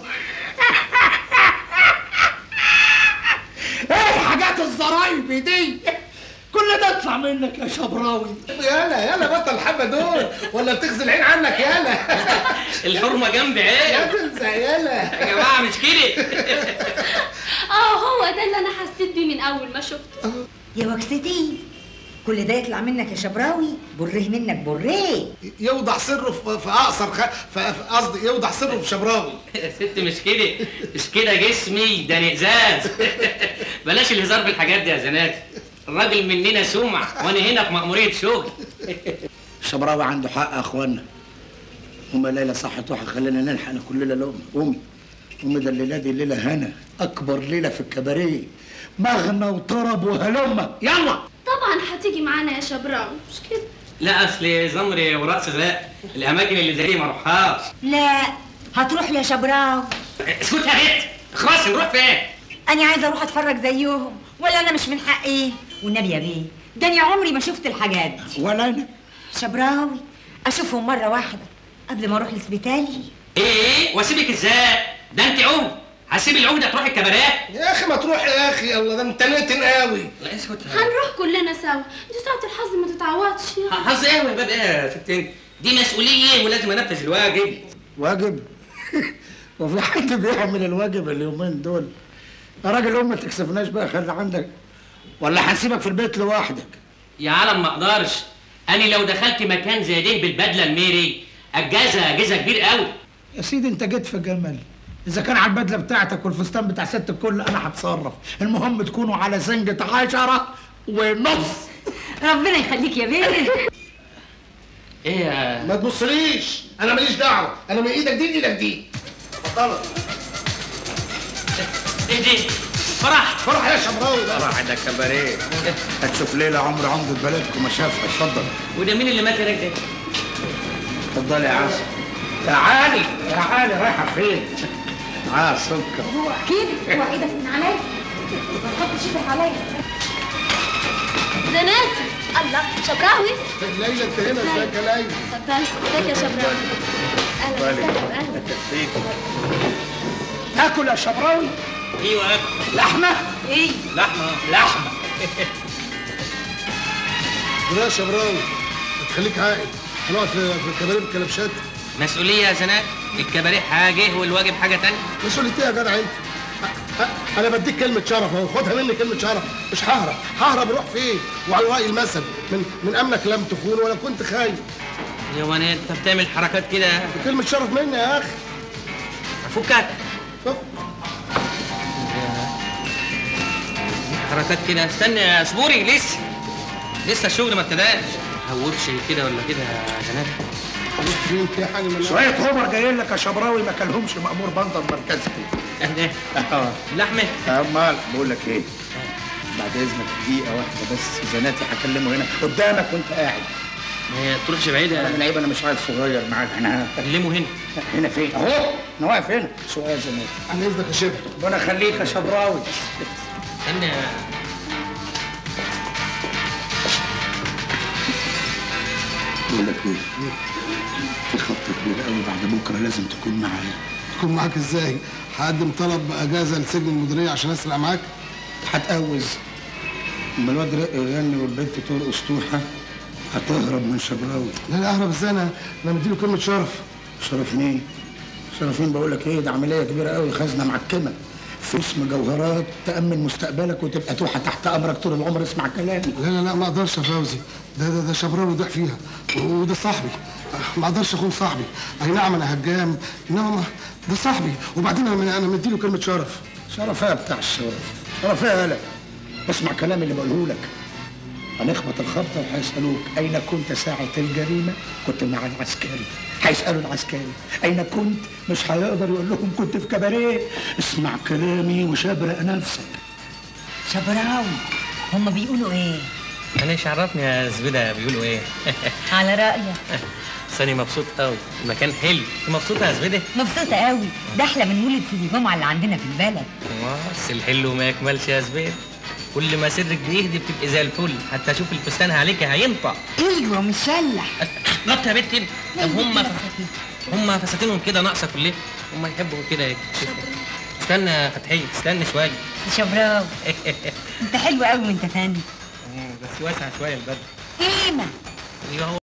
ايه الحاجات الزرايب دي كل ده يطلع منك يا شبراوي يالا يالا بطل الحبه دول ولا بتغزي العين عنك يالا الحرمة جنبي يا عيب تنسى يالا يا جماعة مش كده اه هو ده اللي انا حسيت بيه من اول ما شفته يا وكستي كل ده يطلع منك يا شبراوي بريه منك بريه يوضع سره في في اقصر خ... في- في- قصدي يوضع سره في شبراوي يا ست مش كده مش كده جسمي ده أنا ازاز بلاش الهزار بالحاجات دي يا زناتي الراجل مننا سمع وانا هنا في مأمورية شغل الشبراوي عنده حق يا اخوانا أم ليلى صحت روحها خلينا نلحق كلنا لقمة قومي قومي ده الليلة دي ليلة هنا أكبر ليلة في الكباريه مغنى وطرب وهلمة يلا طبعا هتيجي معانا يا شبراوي مش كده لا اصل زمري ورقص لا الاماكن اللي زي دي ما اروحهاش لا هتروح يا شبراوي اسكت يا بنت خلاص نروح فين انا عايزه اروح اتفرج زيهم ولا انا مش من حقي والنبي يا بيه ده انا عمري ما شفت الحاجات دي ولا أنا شبراوي اشوفهم مره واحده قبل ما اروح لسبيتالي ايه ايه واسيبك ازاي ده انت عود هسيب العوده تروح الكباريه يا اخي ما تروح يا اخي الله ده انت نتن قوي لا اسكت هنروح كلنا سوا دي ساعة الحظ ما تتعوضش حظ ايه يا باب ايه يا ست انت دي مسؤوليه ولازم انفذ الواجب واجب وفي حد بيعمل الواجب اليومين دول يا راجل أم ما تكسفناش بقى خلي عندك ولا هنسيبك في البيت لوحدك يا عالم ما اقدرش انا لو دخلت مكان زي ده بالبدله الميري الجازه اجازه كبير قوي يا سيدي انت جيت في جمال اذا كان على البدله بتاعتك والفستان بتاع ست الكل انا هتصرف المهم تكونوا على سنجة عشرة ونص ربنا يخليك يا بيه ايه يا ما تبصليش انا ماليش دعوه انا من ايدك دي لايدك دي اتفضل ايه دي فرح فرح يا شبراوي بقى راح ده كباريه هتشوف ليلة عمر عمدة بلدكم ما شافها اتفضل وده مين اللي مات هناك ده اتفضلي يا عاصم تعالي تعالي رايحة فين؟ تعال سكر هو كده هو ايدك من عليا ما تحطش ايدك عليا زناتي الله شبراوي ليلى انت هنا ازيك يا ليلى اتفضل ازيك يا شبراوي اهلا وسهلا اهلا تاكل يا شبراوي ايوه لحمة ايه لحمه لحمة لا يا شبراوي تخليك عاقل هنقعد في في الكباريه بالكلبشات مسؤوليه يا زنات الكباريه حاجه والواجب حاجه تانية مسؤوليتي يا جدع انت أ- أ- انا بديك كلمه شرف اهو خدها مني كلمه شرف مش ههرب ههرب اروح فين وعلى راي المثل من من امنك لم تخون ولا كنت خاين يا وانا انت بتعمل حركات كده دي كلمه شرف مني يا اخي فكك شوف. حركات كده استنى يا صبوري لسه لسه الشغل ما ابتداش هوبش كده ولا كده يا زناتي فين يعني من شوية هوبر جايين لك يا شبراوي ما كلهمش مأمور بندر مركزي ايه اه لحمه امال بقول لك ايه بعد اذنك دقيقة واحدة بس زناتي هكلمه هنا قدامك وانت قاعد ما هي تروحش بعيد انا من عيب انا مش عيل صغير معاك انا كلمه هنا هنا فين؟ اهو انا واقف هنا سؤال زناتي انا اذنك يا شبر ربنا يخليك يا شبراوي استنى بقول لك ايه؟ في خطة كبيرة قوي بعد بكرة لازم تكون معايا تكون معاك ازاي؟ هقدم طلب اجازه لسجن المديريه عشان اسرع معاك؟ هتقوز اما الواد رق يغني والبنت ترقص توحة هتهرب من شبراوي لا لا اهرب ازاي انا انا مديله كلمه شرف شرف مين؟ شرف مين بقول لك ايه ده عملية كبيرة قوي خزنة معكمة فلوس مجوهرات تأمن مستقبلك وتبقى توحة تحت أمرك طول العمر اسمع كلامي لا لا لا ما اقدرش يا فوزي ده ده ده شبراوي ضاع فيها وده صاحبي ما اقدرش اخون صاحبي اي نعم انا هجام انما ما ده صاحبي وبعدين انا انا مديله كلمه شرف شرف ايه بتاع الشرف شرف ايه يالا اسمع كلامي اللي بقوله لك هنخبط الخبطة وهيسألوك أين كنت ساعة الجريمة؟ كنت مع العسكري هيسألوا العسكري أين كنت؟ مش هيقدر يقول لهم كنت في كباريه اسمع كلامي وشبرق نفسك شبراوي هم بيقولوا ايه انا ايش عرفني يا زبيده بيقولوا ايه على رايك ساني مبسوط قوي المكان حلو انت مبسوطه يا زبيده مبسوطه قوي ده احلى من مولد سيدي جمعه اللي عندنا في البلد بس الحلو ما يكملش يا زبيده كل ما سرك بيهدي بتبقي زي الفل حتى اشوف الفستان عليك هينطق ايوه مشلح غطي يا بنتي طب هم هم فساتينهم كده ناقصه كلها هم يحبوا كده يكشفوا استنى يا فتحيه استنى شويه شبراوي انت حلو قوي وانت فاهم بس واسع شويه البدل قيمه ايوه هو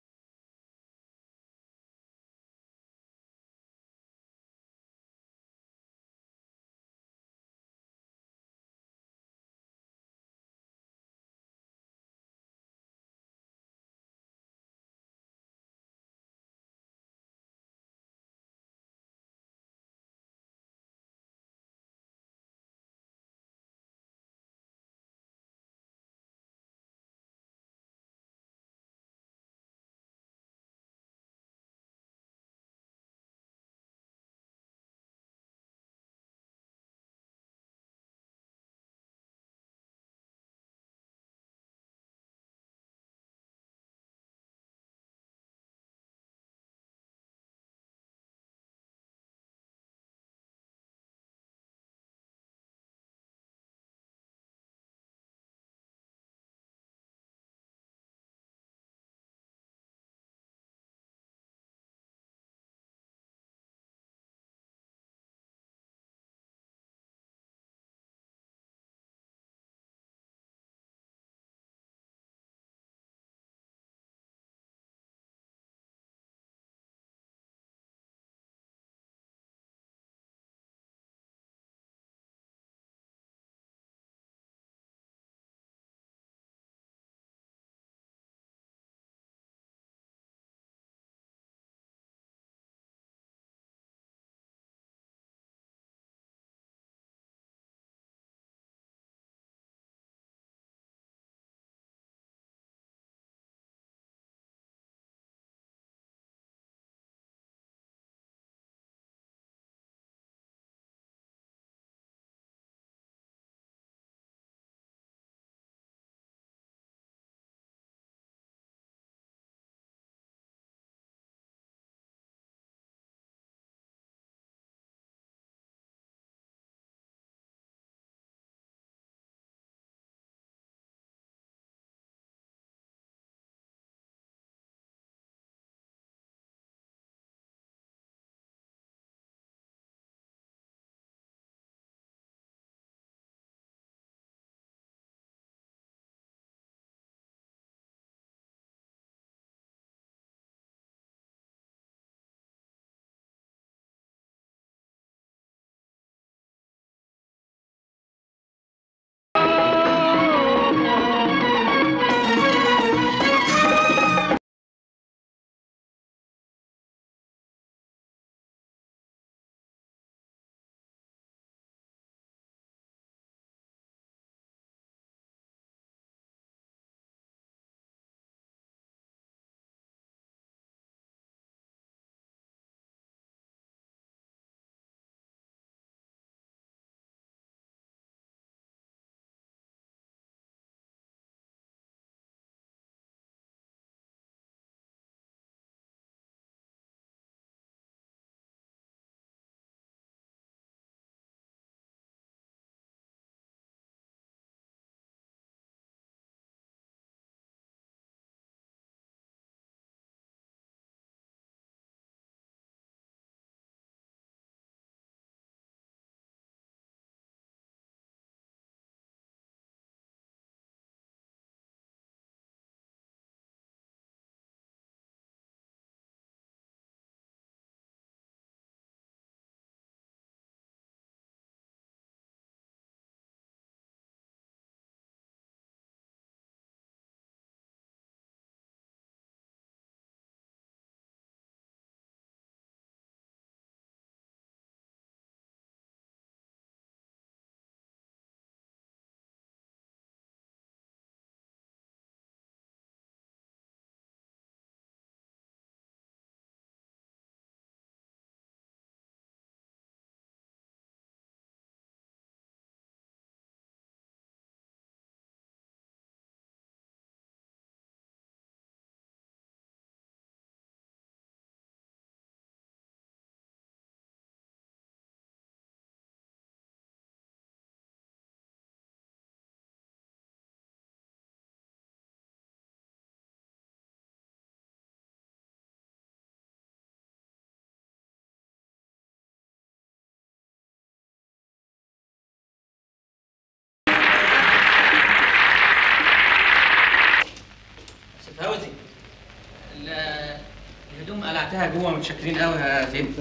هدوم قلعتها جوه متشكرين قوي يا سيدي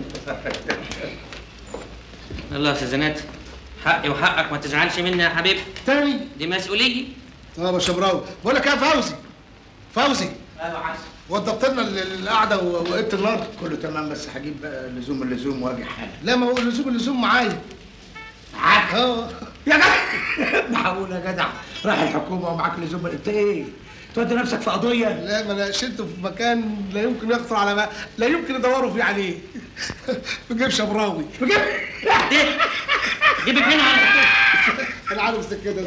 الله يا استاذ زناتي حقي وحقك ما تزعلش مني يا حبيبي تاني دي مسؤوليه طب يا شبراوي بقول لك ايه يا فوزي فوزي ايوه حسن وضبط لنا ال- ال- القعده و- وقبت النار كله تمام بس هجيب بقى لزوم اللزوم واجي حالا لا ما هو اللزوم اللزوم معايا معاك اه يا جدع معقول يا جدع راح الحكومه ومعاك لزوم انت ايه تودي نفسك في قضيه لا ما انا شلته في مكان لا يمكن يخطر على ما لا يمكن يدوروا فيه عليه في جيب شبراوي في جيب جيبك هنا انا عارف كده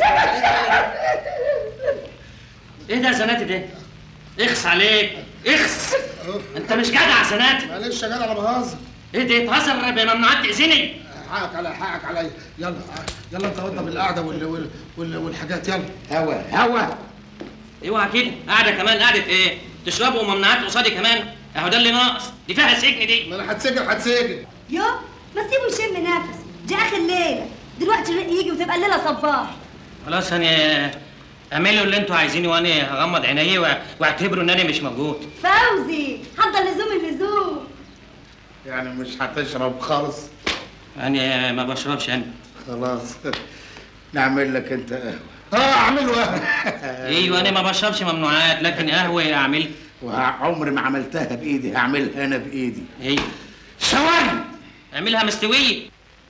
ايه ده يا زناتي ده؟ اخس عليك اخس انت مش جدع يا زناتي معلش يا جدع انا بهزر ايه ده تهزر بممنوعات تاذيني حقك على حقك عليا يلا يلا انت وضب القعده وال... وال... وال... والحاجات يلا هوا هوا اوعى كده قاعده كمان قاعده ايه؟ تشربوا ممنوعات قصادي كمان اهو ده اللي ناقص دي فيها سجن دي ما انا هتسجن هتسجن يو ما سيبه يشم نفس دي اخر ليله دلوقتي الرق يجي وتبقى الليله صباح خلاص انا اعملوا اللي انتوا عايزينه وانا هغمض عيني وأ- واعتبروا ان انا مش موجود فوزي حضر لزوم اللزوم يعني مش هتشرب خالص انا ما بشربش انا خلاص نعمل لك انت قهوه اه اعمله قهوه ايوه انا ما بشربش ممنوعات لكن قهوه اعمل وعمري ما عملتها بايدي هعملها انا بايدي ايوه ثواني اعملها مستويه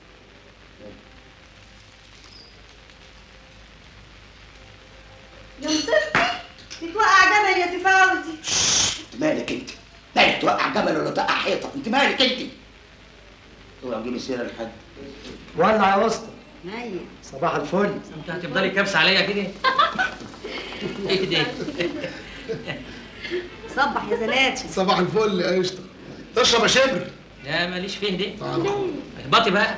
يا مصيبتي تتوقع جبل يا سي فوزي انت مالك انت مالك توقع جبل ولا توقع حيطه انت مالك انت اوعى تجيبي سيره لحد ولع يا اسطى ايوه صباح الفل انت هتفضلي كابسه عليا كده ايه ده صبح يا زلاتي صباح الفل يا قشطه تشرب يا شبر لا ماليش فيه دي اهبطي بقى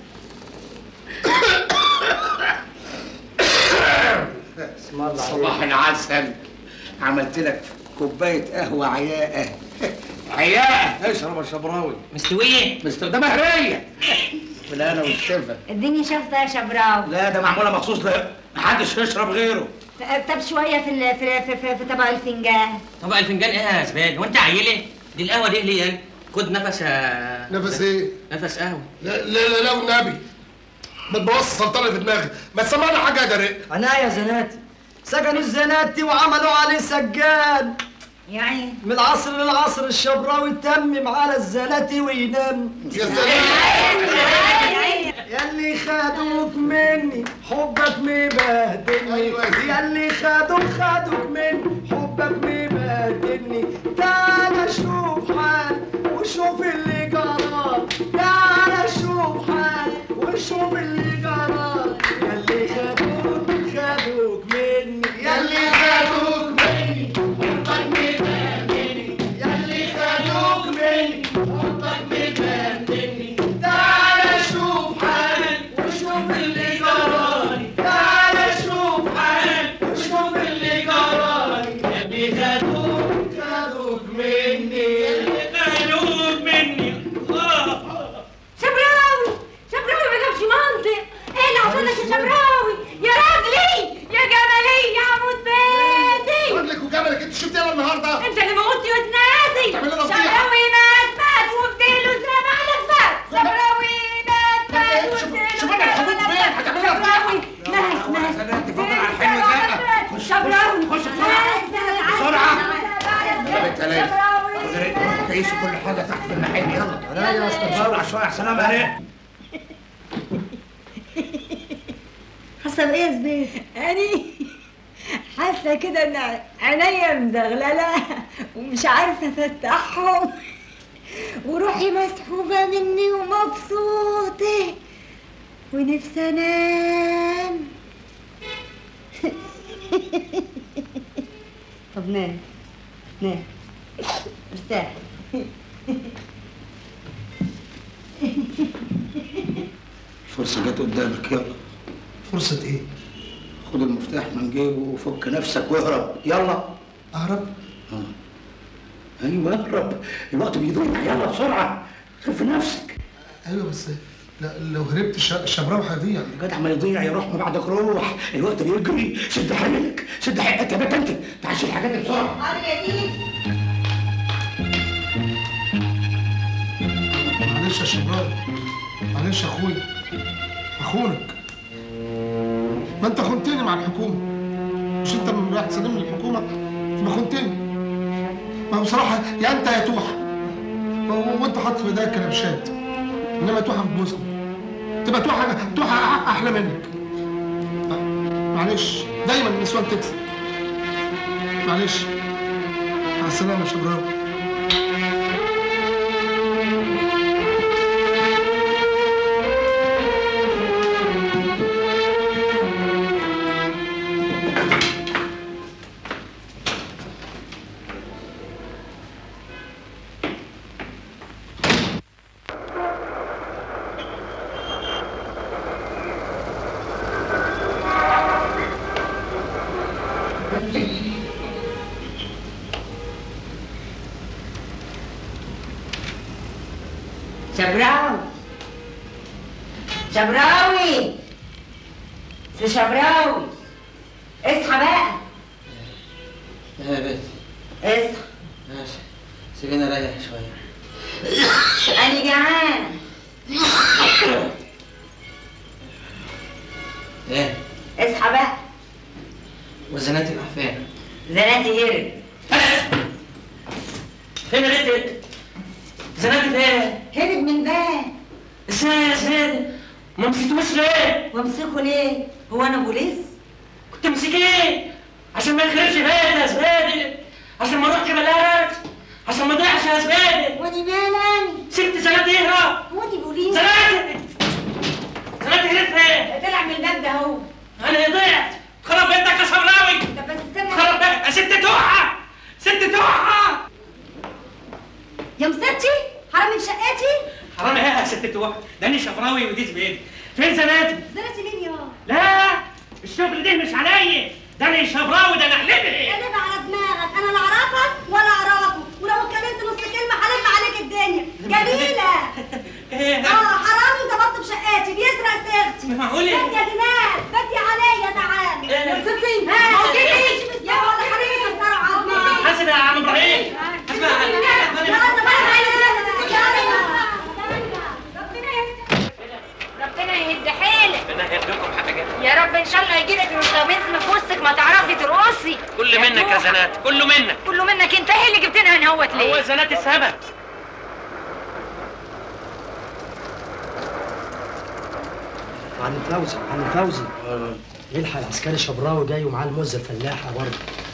اسم الله صباح العسل عملت لك كوبايه قهوه عياقه عياقه اشرب يا شبراوي مستويه مستر ده مهريه بالهنا والشفا اديني شفطه يا شبراوي لا ده معموله مخصوص ل محدش يشرب غيره طب شويه في ال- في في, في, في طبق الفنجان طبق الفنجان ايه يا زبال وانت عيلة دي القهوه دي اللي هي خد نفس يا نفس ايه؟ نفس قهوه لا لا لا, لا والنبي ما تبوظ السلطنه في دماغي ما تسمعنا حاجه يا درق انا يا زناتي سجنوا الزناتي وعملوا عليه سجاد يعني من العصر للعصر الشبراوي تمم على الزناتي وينام يا سلام ياللي خدوك مني حبك مبهدلني ياللي خدوك خدوك مني حبك مبهدلني تعال شوف حال وشوف اللي جرى تعال شوف حال وشوف اللي جرى ياللي خدوك خدوك مني ياللي خدوك مني حبك مبهدلني ياللي خدوك مني حبك مبهدلني تعال شوف حالك وشوف اللي جرالي تعال شوف حالك وشوف اللي جرالي يا ابني خدوك خدوك مني خدوك مني شبراوي شبراوي ما جابش منطق ايه اللي حصل لك يا شبراوي يا راجلي يا جمالي يا عمود بيتي راجلك وجملك انت شفت يلا النهارده انت اللي موتي وتنادي تعمل لنا فضيحة. شبراوي مات مات وبديله زرع على فات شبراوي مات مات وبديله شوف انا الحبوب فين هتعمل لها شبراوي مات مات اتفضل على الحلوه زقه شبراوي خش بسرعه بسرعه يا بنت ليلى شبراوي قيسوا كل حاجه تحت في المحل يلا لا يا استاذ بسرعه شويه يا سلام عليك حاسه بايه يا زبير؟ أني حاسة كده إن عينيا مدغللة ومش عارفة أفتحهم وروحي مسحوبة مني ومبسوطة ونفسي أنام طب نام نام ارتاح الفرصه جت قدامك يلا فرصه ايه؟ خد المفتاح من جيبه وفك نفسك واهرب يلا اهرب آه. ايوه اهرب الوقت بيضيع يلا بسرعه خف نفسك ايوه بس لا لو هربت الش- الشبراوي هيضيع يا جدع ما يضيع يروح ما بعدك روح الوقت بيجري شد حيلك شد حيلك يا بنت انت تعال شيل الحاجات دي بسرعه حاضر يا سيدي معلش يا شبراوي معلش يا اخويا اخونك ما انت خنتني مع الحكومه مش انت من رايح تسلمني الحكومه ما خنتني ما بصراحه يا انت يا توحه و- وانت حاطط في ايديك كلبشات انما توحه بتبوسني تبقى توحه توحه أح- احلى منك معلش دايما النسوان تكسب معلش مع السلامه يا شبراوي شبراوي شبراوي سي شبراوي اصحى بقى يا بنت اصحى ماشي سيبيني اريح شويه انا جعان ايه اصحى بقى وزناتي راح فين؟ زناتي هرب فين يا بنت؟ زناتي فين؟ هرب من باب ازاي يا سيدي؟ ما مسكتوش ليه؟ وامسكه ليه؟ هو انا بوليس؟ كنت مسكيه عشان ما يخربش بيتي يا سيدي عشان ما اروحش بلاد عشان ما اضيعش يا سيدي ودي مالاني سبت زناتي يهرب ودي بوليس زناتي زناتي هرب فين؟ طلع من الباب ده اهو انا ضيعت خرب بيتك يا صبراوي طب بس استنى خرب بيتك يا ست توحه ست توحه يا مصيبتي حرامي في شقتي حرام ايه يا ست توحه ده انا شفراوي ودي زبيدي فين زناتي؟ زناتي مين يا لا الشغل ده مش عليا ده انا شبراوي ده انا حلبي قلب على دماغك انا لا اعرفك ولا اعرفه ولو اتكلمت نص كلمه هلم عليك الدنيا جميله ايه اه حرامي وظبطت بشقاتي بيسرق صيغتي معقولة؟ بدي يا دينار بدي عليا تعالى إيه؟ ستي ها ما هو جيبي جيبي. يا ولا حبيبي كسروا عظمي حاسب يا عم ابراهيم حاسب يا ربنا يهد حيلك ربنا يهديكم حاجه يا رب ان شاء الله يجيلك روتاميزم في وسطك ما تعرفي ترقصي كل منك يا زنات كله منك كله منك انت ايه اللي جبتنا هنا اهوت ليه؟ هو زنات السبب عم فوزي عم فوزي يلحق العسكري شبراوي جاي ومعاه الموزه الفلاحه برضه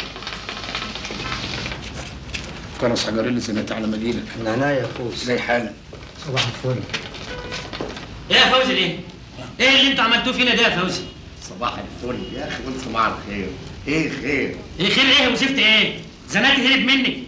خلاص حجر لي زناتي على ما اجيلك من عناية يا فوز جاي حالا صباح الفل ايه يا فوزي ليه؟ ايه اللي انتوا عملتوه فينا ده يا فوزي؟ صباح الفل يا اخي قول صباح الخير ايه خير ايه خير ايه وزفت ايه؟ زناتي هرب منك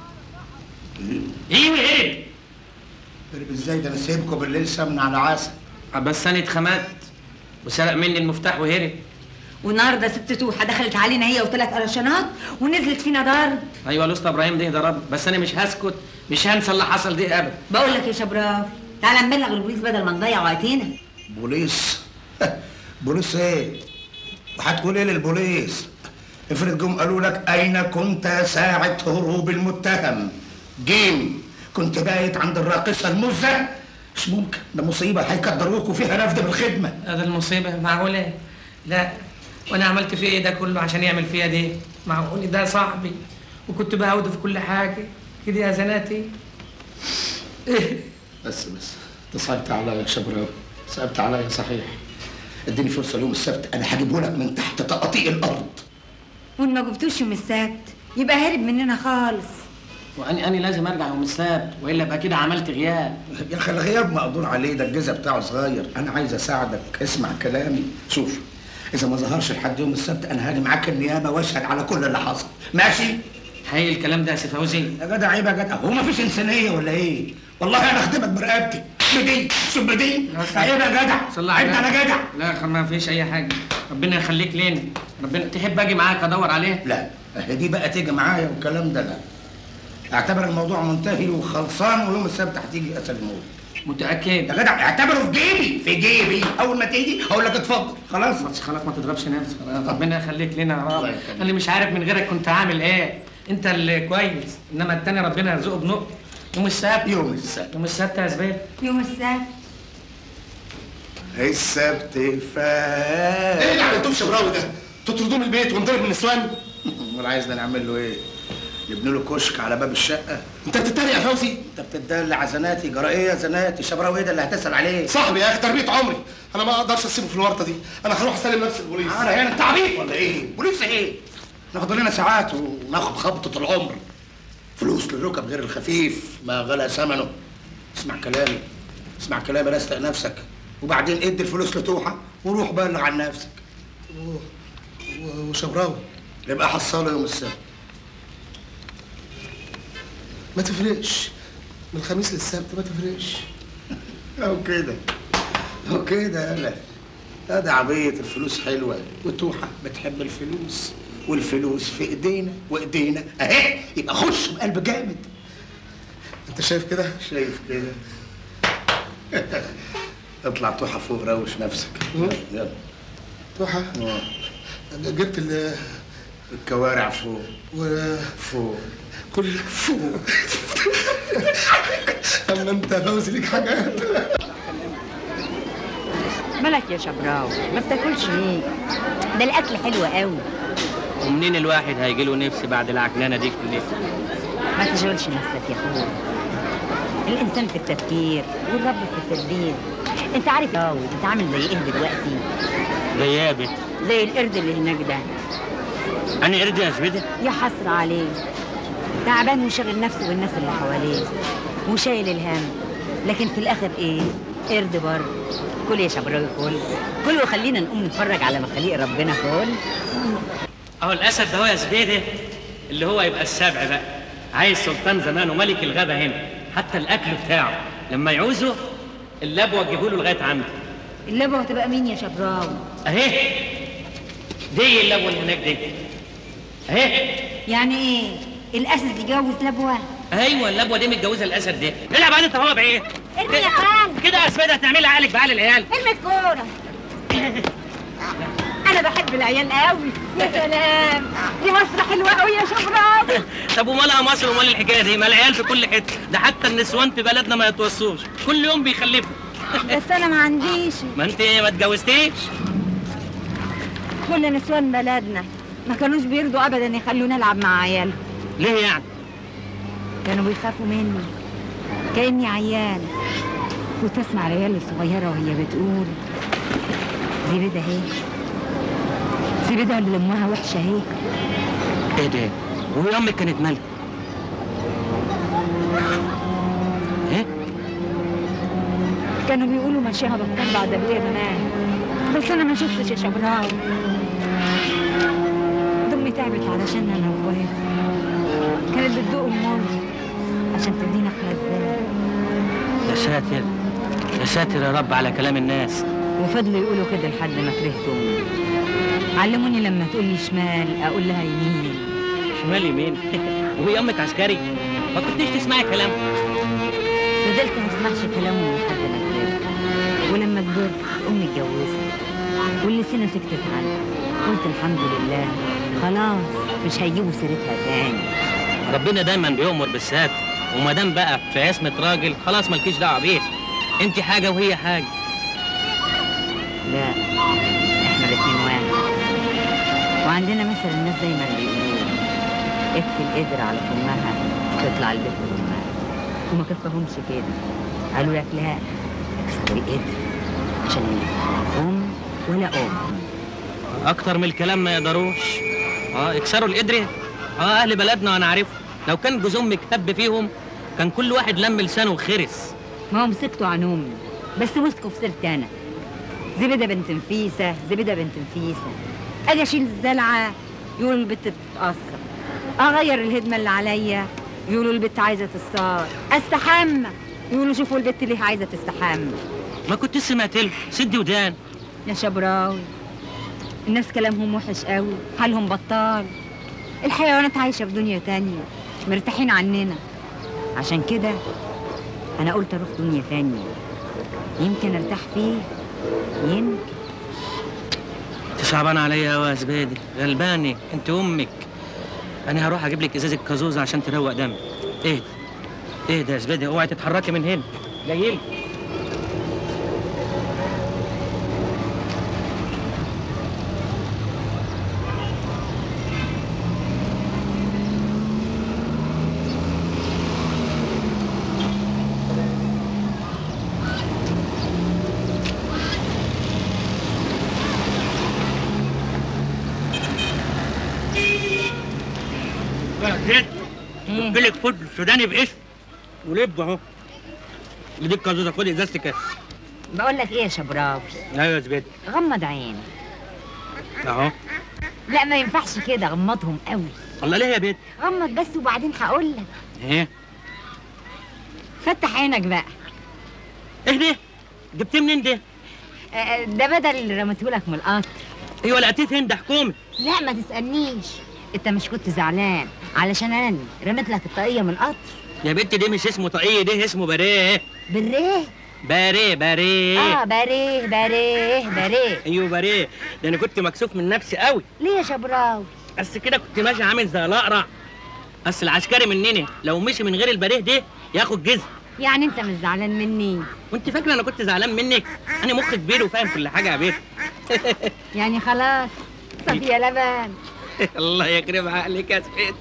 ايوه هرب هرب ازاي ده انا سايبكم بالليل سمن على عسل بس انا اتخمدت وسرق مني المفتاح وهرب والنهارده ست توحه دخلت علينا هي وثلاث قرشانات ونزلت فينا ضرب ايوه الاسطى ابراهيم ده ضرب بس انا مش هسكت مش هنسى اللي حصل ده ابدا بقول لك يا شبراوي تعالى نبلغ البوليس بدل ما نضيع وقتنا بوليس بوليس ايه وهتقول ايه للبوليس افرض جم قالوا لك اين كنت ساعة هروب المتهم جيم كنت بايت عند الراقصة المزة مش ممكن ده مصيبة هيقدروكوا فيها رفض بالخدمة هذا المصيبه معقوله لا وانا عملت فيه ايه ده كله عشان يعمل فيها دي معقول ده صاحبي وكنت بعوده في كل حاجه كده يا زناتي بس بس انت صعبت عليا يا شبراوي صعبت عليا صحيح اديني فرصة اليوم السبت انا هجيبه لك من تحت تقاطيع الارض وان ما جبتوش يوم السبت يبقى هرب مننا خالص واني اني لازم ارجع يوم السبت والا ابقى كده عملت غياب يا اخي الغياب مقدور عليه ده الجزء بتاعه صغير انا عايز اساعدك اسمع كلامي شوف اذا ما ظهرش لحد يوم السبت انا هاجي معاك النيابه واشهد على كل اللي حصل ماشي حقيقي الكلام ده يا سي فوزي يا جدع عيب يا جدع هو ما فيش انسانيه ولا ايه والله انا اخدمك برقبتي بدي شوف بدي عيب يا جدع صلى عيب على انا النبي. جدع لا خ- ما فيش اي حاجه ربنا يخليك لينا ربنا تحب اجي معاك ادور عليه لا هي دي بقى تيجي معايا والكلام ده لا اعتبر الموضوع منتهي وخلصان ويوم السبت هتيجي اسلمه متاكد يا جدع اعتبره في جيبي في جيبي اول ما تيجي هقول لك اتفضل خلاص بس خلاص ما تضربش نفسك ربنا يخليك لنا يا رب انا مش عارف من غيرك كنت عامل ايه انت اللي كويس انما التاني ربنا يرزقه بنقط يوم السبت يوم السبت يوم السبت يا زبيدي يوم السبت السبت فات ايه اللي عملتوه في شبراوي ده؟ تطردوه من البيت ونضرب من النسوان؟ امال عايزنا نعمل له ايه؟ نبني له كشك على باب الشقه انت بتتريق يا فوزي؟ انت بتدل على زناتي جرى ايه يا زناتي شبراوي ايه ده اللي هتسال عليه صاحبي يا اخي تربيه عمري انا ما اقدرش اسيبه في الورطه دي انا هروح اسلم نفسي للبوليس انا يعني انت عبيط ولا ايه؟ بوليس ايه؟ ناخد لنا ساعات وناخد خبطه العمر فلوس للركب غير الخفيف ما غلى ثمنه اسمع كلامي اسمع كلامي رستق نفسك وبعدين ادي الفلوس لتوحه وروح بلغ عن نفسك وشبراوي يبقى حصله يوم السبت ما تفرقش من الخميس للسبت ما تفرقش او كده او كده يالا لا ده عبيط الفلوس حلوه وتوحه بتحب الفلوس والفلوس في ايدينا وايدينا اهي يبقى خش بقلب جامد انت شايف كده شايف كده اطلع توحه فوق روش نفسك يلا توحه جبت ال الكوارع فوق و فوق كل فوق اما انت يا فوزي ليك حاجات مالك يا شبراوي ما بتاكلش ليه ده الاكل حلو قوي ومنين الواحد هيجي له نفس بعد العكنانه دي كلها ما تشغلش نفسك يا اخويا الانسان في التفكير والرب في التدبير انت عارف يا انت عامل زي ايه دلوقتي غيابي زي القرد اللي هناك ده انا قرد يا زبيدي يا حسرة عليه تعبان وشاغل نفسه بالناس اللي حواليه وشايل الهم لكن في الاخر ايه قرد برضه كل يا شبراوي كل كل وخلينا نقوم نتفرج على مخاليق ربنا كل اهو الاسد ده هو يا زبيدي اللي هو يبقى السبع بقى عايز سلطان زمان وملك الغابه هنا حتى الاكل بتاعه لما يعوزه اللبوه تجيبه له لغايه عنده اللبوة هتبقى مين يا شبراوي اهي دي اللبوه اللي هناك دي اهي يعني ايه الاسد يجوز لبوة ايوه اللبوه دي متجوزه الاسد دي العب انت هو بايه ارمي يا خال كده يا اسماء هتعملي عقلك بعقل العيال ارمي الكورة انا بحب العيال قوي يا سلام دي مصر حلوة قوي يا شبراوي طب ومالها مصر ومال الحكايه دي ما العيال في كل حته ده حتى النسوان في بلدنا ما يتوصوش كل يوم بيخلفوا بس انا ما عنديش ما انت ما اتجوزتيش كل نسوان بلدنا ما كانوش بيرضوا ابدا يخلونا نلعب مع عيالهم ليه يعني كانوا بيخافوا مني كاني عيان كنت اسمع العيال الصغيره وهي بتقول زبيده اهي زبيده اللي امها وحشه اهي ايه ده وهي امك كانت مالها ايه كانوا بيقولوا ماشيها بطال بعد ابويا زمان بس انا ما شفتش يا شبراوي دمي تعبت علشان انا واخواتي كانت بتدوق المر عشان تدينا احنا ازاي يا ساتر يا ساتر يا رب على كلام الناس وفضلوا يقولوا كده لحد ما كرهت امي علموني لما تقول لي شمال اقول لها يمين شمال يمين وهي امك عسكري ما كنتيش تسمعي كلام فضلت ما اسمعش كلامهم لحد ما كبرت ولما كبرت امي اتجوزت واللسانه سكتت عنها قلت الحمد لله خلاص مش هيجيبوا سيرتها تاني ربنا دايما بيؤمر بالسات وما دام بقى في عصمه راجل خلاص مالكيش دعوه بيه انت حاجه وهي حاجه لا احنا الاتنين واحد وعندنا مثل الناس دايما بيقولوا اكفي القدر على فمها تطلع البيت لامها وما كفاهمش كده قالوا لك لا اكسر القدر عشان لا ام ولا ام اكتر من الكلام ما يقدروش اه يكسروا القدر اه اهل بلدنا وانا عارفه لو كان جوز امك هب فيهم كان كل واحد لم لسانه وخرس ما هم سكتوا عن امي بس مسكوا في سيرتي انا زبده بنت نفيسه زبده بنت نفيسه اجي اشيل الزلعه يقولوا البت بتتاثر اغير الهدمه اللي عليا يقولوا البت عايزه تصطاد استحمى يقولوا شوفوا البت ليه عايزه تستحمى ما كنت سمعت له سدي ودان يا شبراوي الناس كلامهم وحش قوي حالهم بطال الحيوانات عايشه في دنيا تانية مرتاحين عننا عشان كده انا قلت اروح دنيا تانية يمكن ارتاح فيه يمكن تصعبان عليا قوي يا زبادي غلباني انت امك انا هروح اجيب لك ازازه كازوزه عشان تروق دمي ايه ايه ده يا زبيدي اوعي تتحركي من هنا جاي لي زيت لك فود سوداني باسم ولب اهو ودي الكازوزه خدي ازازتي كده بقول لك ايه يا شبراوي ايوه يا زبيدي غمض عينك اهو لا ما ينفعش كده غمضهم قوي الله ليه يا بيت غمض بس وبعدين هقول لك ايه فتح عينك بقى ايه ده جبتيه منين ده آه، ده بدل اللي رميتهولك من القطر ايوه لقيتيه فين ده حكومي لا ما تسألنيش انت مش كنت زعلان علشان انا رميت لك الطاقية من القطر يا بنت دي مش اسمه طاقية ده اسمه باريه بريه باريه باريه اه بريه بريه بريه ايوه باريه ده انا كنت مكسوف من نفسي قوي ليه يا شبراوي بس كده كنت ماشي عامل زي الاقرع اصل العسكري مننا لو مشي من غير الباريه ده ياخد جزء يعني انت مش زعلان مني وانت فاكره انا كنت زعلان منك انا مخي كبير وفاهم كل حاجه يا بيه يعني خلاص صفية لبن الله يكرم عقلك يا سيد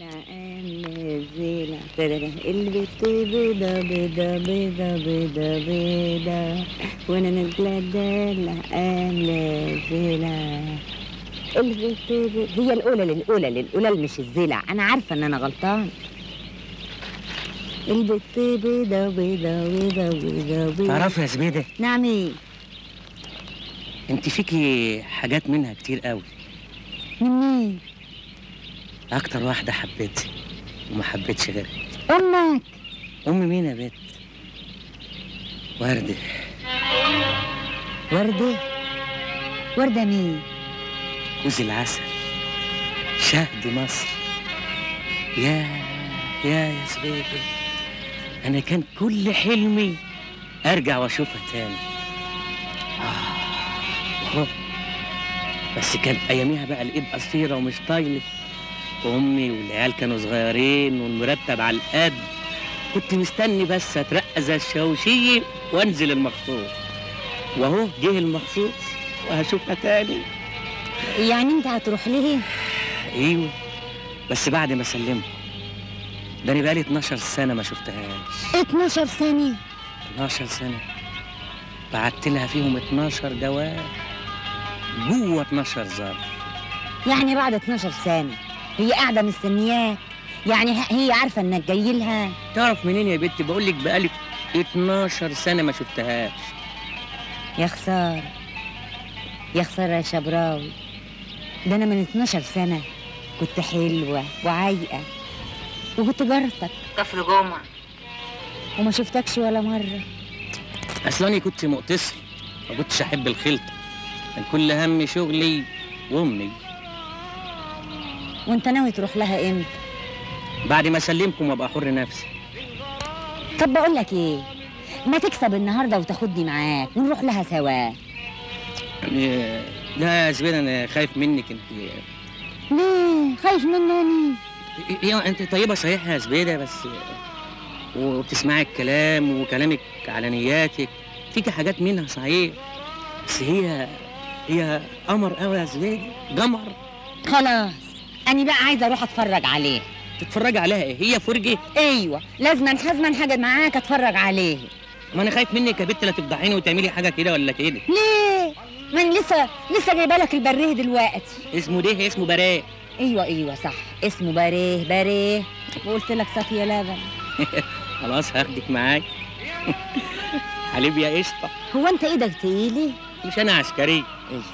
زينة البت بيضة بيضة بيضة بيضة بيضة وانا نازلة دالة عاملة زينة البت بيضة هي الأولى للأولى للأولى مش الزلع أنا عارفة إن أنا غلطان البت بيضة بيضة بيضة بيضة بيضة تعرفي يا زبيده نعم إيه انت فيكي حاجات منها كتير قوي من مين؟ اكتر واحده حبيتي وما حبيتش غيرك أمك امي مين يا بنت ورده وردة وردة مين؟ كوز العسل شهد مصر يا يا يا زبيدي انا كان كل حلمي ارجع واشوفها تاني آه وهو بس كانت اياميها بقى الايد قصيره ومش طايله امي والعيال كانوا صغيرين والمرتب على القد كنت مستني بس اترقى زي الشاوشيه وانزل المخصوص واهو جه المخصوص وهشوفها تاني يعني أنت هتروح ليه؟ ايوه بس بعد ما سلمت ده انا بقالي 12 سنه ما شفتهاش 12 سنة 12 سنه بعت لها فيهم 12 جواب جوه 12 ظرف يعني بعد 12 سنة هي قاعدة مستنياك يعني ه- هي عارفة إنك جاي لها تعرف منين يا بنتي بقول لك بقالي 12 سنه ما شفتهاش يا خسارة يا خسارة يا شبراوي ده أنا من 12 سنة كنت حلوة وعايقة وكنت جارتك كفر جمعة وما شفتكش ولا مرة اصل انا كنت مقتصر ما كنتش احب الخلطه كان كل همي شغلي وامي وانت ناوي تروح لها امتى بعد ما اسلمكم وابقى حر نفسي طب بقول لك ايه ما تكسب النهارده وتاخدني معاك ونروح لها سوا يعني لا يا زبير انا خايف منك انت ليه خايف مني ايوه انت طيبه صحيح يا زبيده بس وبتسمعي الكلام وكلامك على نياتك فيكي حاجات منها صحيح بس هي هي قمر قوي يا زبيده قمر خلاص انا بقى عايزه اروح اتفرج عليه تتفرجي عليها ايه هي فرجه ايوه لازم حزما حاجه معاك اتفرج عليه ما انا خايف منك يا بنت لا تفضحيني وتعملي حاجه كده ولا كده ليه ما انا لسه لسه جايبه لك البريه دلوقتي اسمه ده اسمه براء ايوه ايوه صح اسمه بريه بريه وقلت لك صفيه لبن خلاص هاخدك معايا حليب يا قشطه هو انت ايدك تقيلي مش انا عسكري ايوه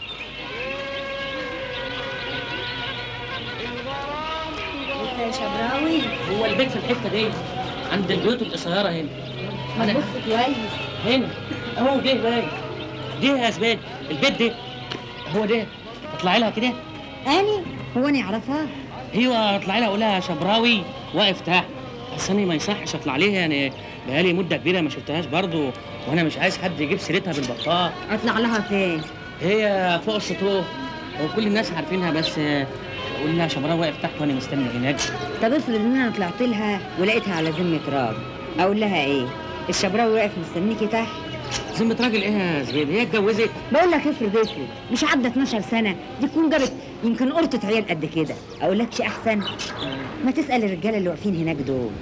لسه يا شبراوي هو البيت في الحته دي عند البيوت القصيره هنا ما تبص كويس هنا اهو ده باين ده يا زباد البيت ده هو ده اطلعي لها كده اني هو انا اعرفها ايوه اطلعي لها قول لها شبراوي واقف تحت بس انا ما يصحش اطلع عليها يعني بقالي مده كبيره ما شفتهاش برضو وانا مش عايز حد يجيب سيرتها بالبطال اطلع لها فين هي فوق السطوح وكل الناس عارفينها بس قول لها شبراوي واقف تحت وانا مستني هناك طب افرض ان انا طلعت لها ولقيتها على ذمه راجل اقول لها ايه الشبراوي واقف مستنيكي تحت ذمة راجل ايه يا زبيدي هي اتجوزت بقول لك افرض افرض مش عدى 12 سنه دي تكون جابت يمكن قرطه عيال قد كده اقول لك شيء احسن ما تسال الرجاله اللي واقفين هناك دول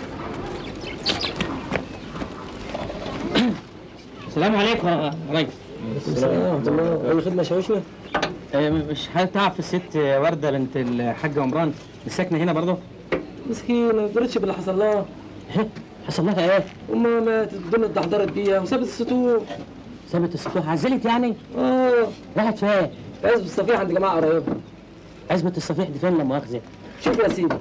السلام عليكم يا ريس السلام ورحمة الله أي خدمة شاوشنا؟ مش هتعرف الست وردة بنت الحاج عمران الساكنة هنا برضه؟ مسكينة ما قدرتش باللي حصل لها حصل لها ايه؟ أمها ماتت الدنيا اتدحضرت بيها وسابت السطوح سابت السطوح عزلت يعني؟ اه راحت فين؟ عزب الصفيح عند جماعة قرايبها عزبة الصفيح دي فين لا مؤاخذة؟ شوف يا سيدي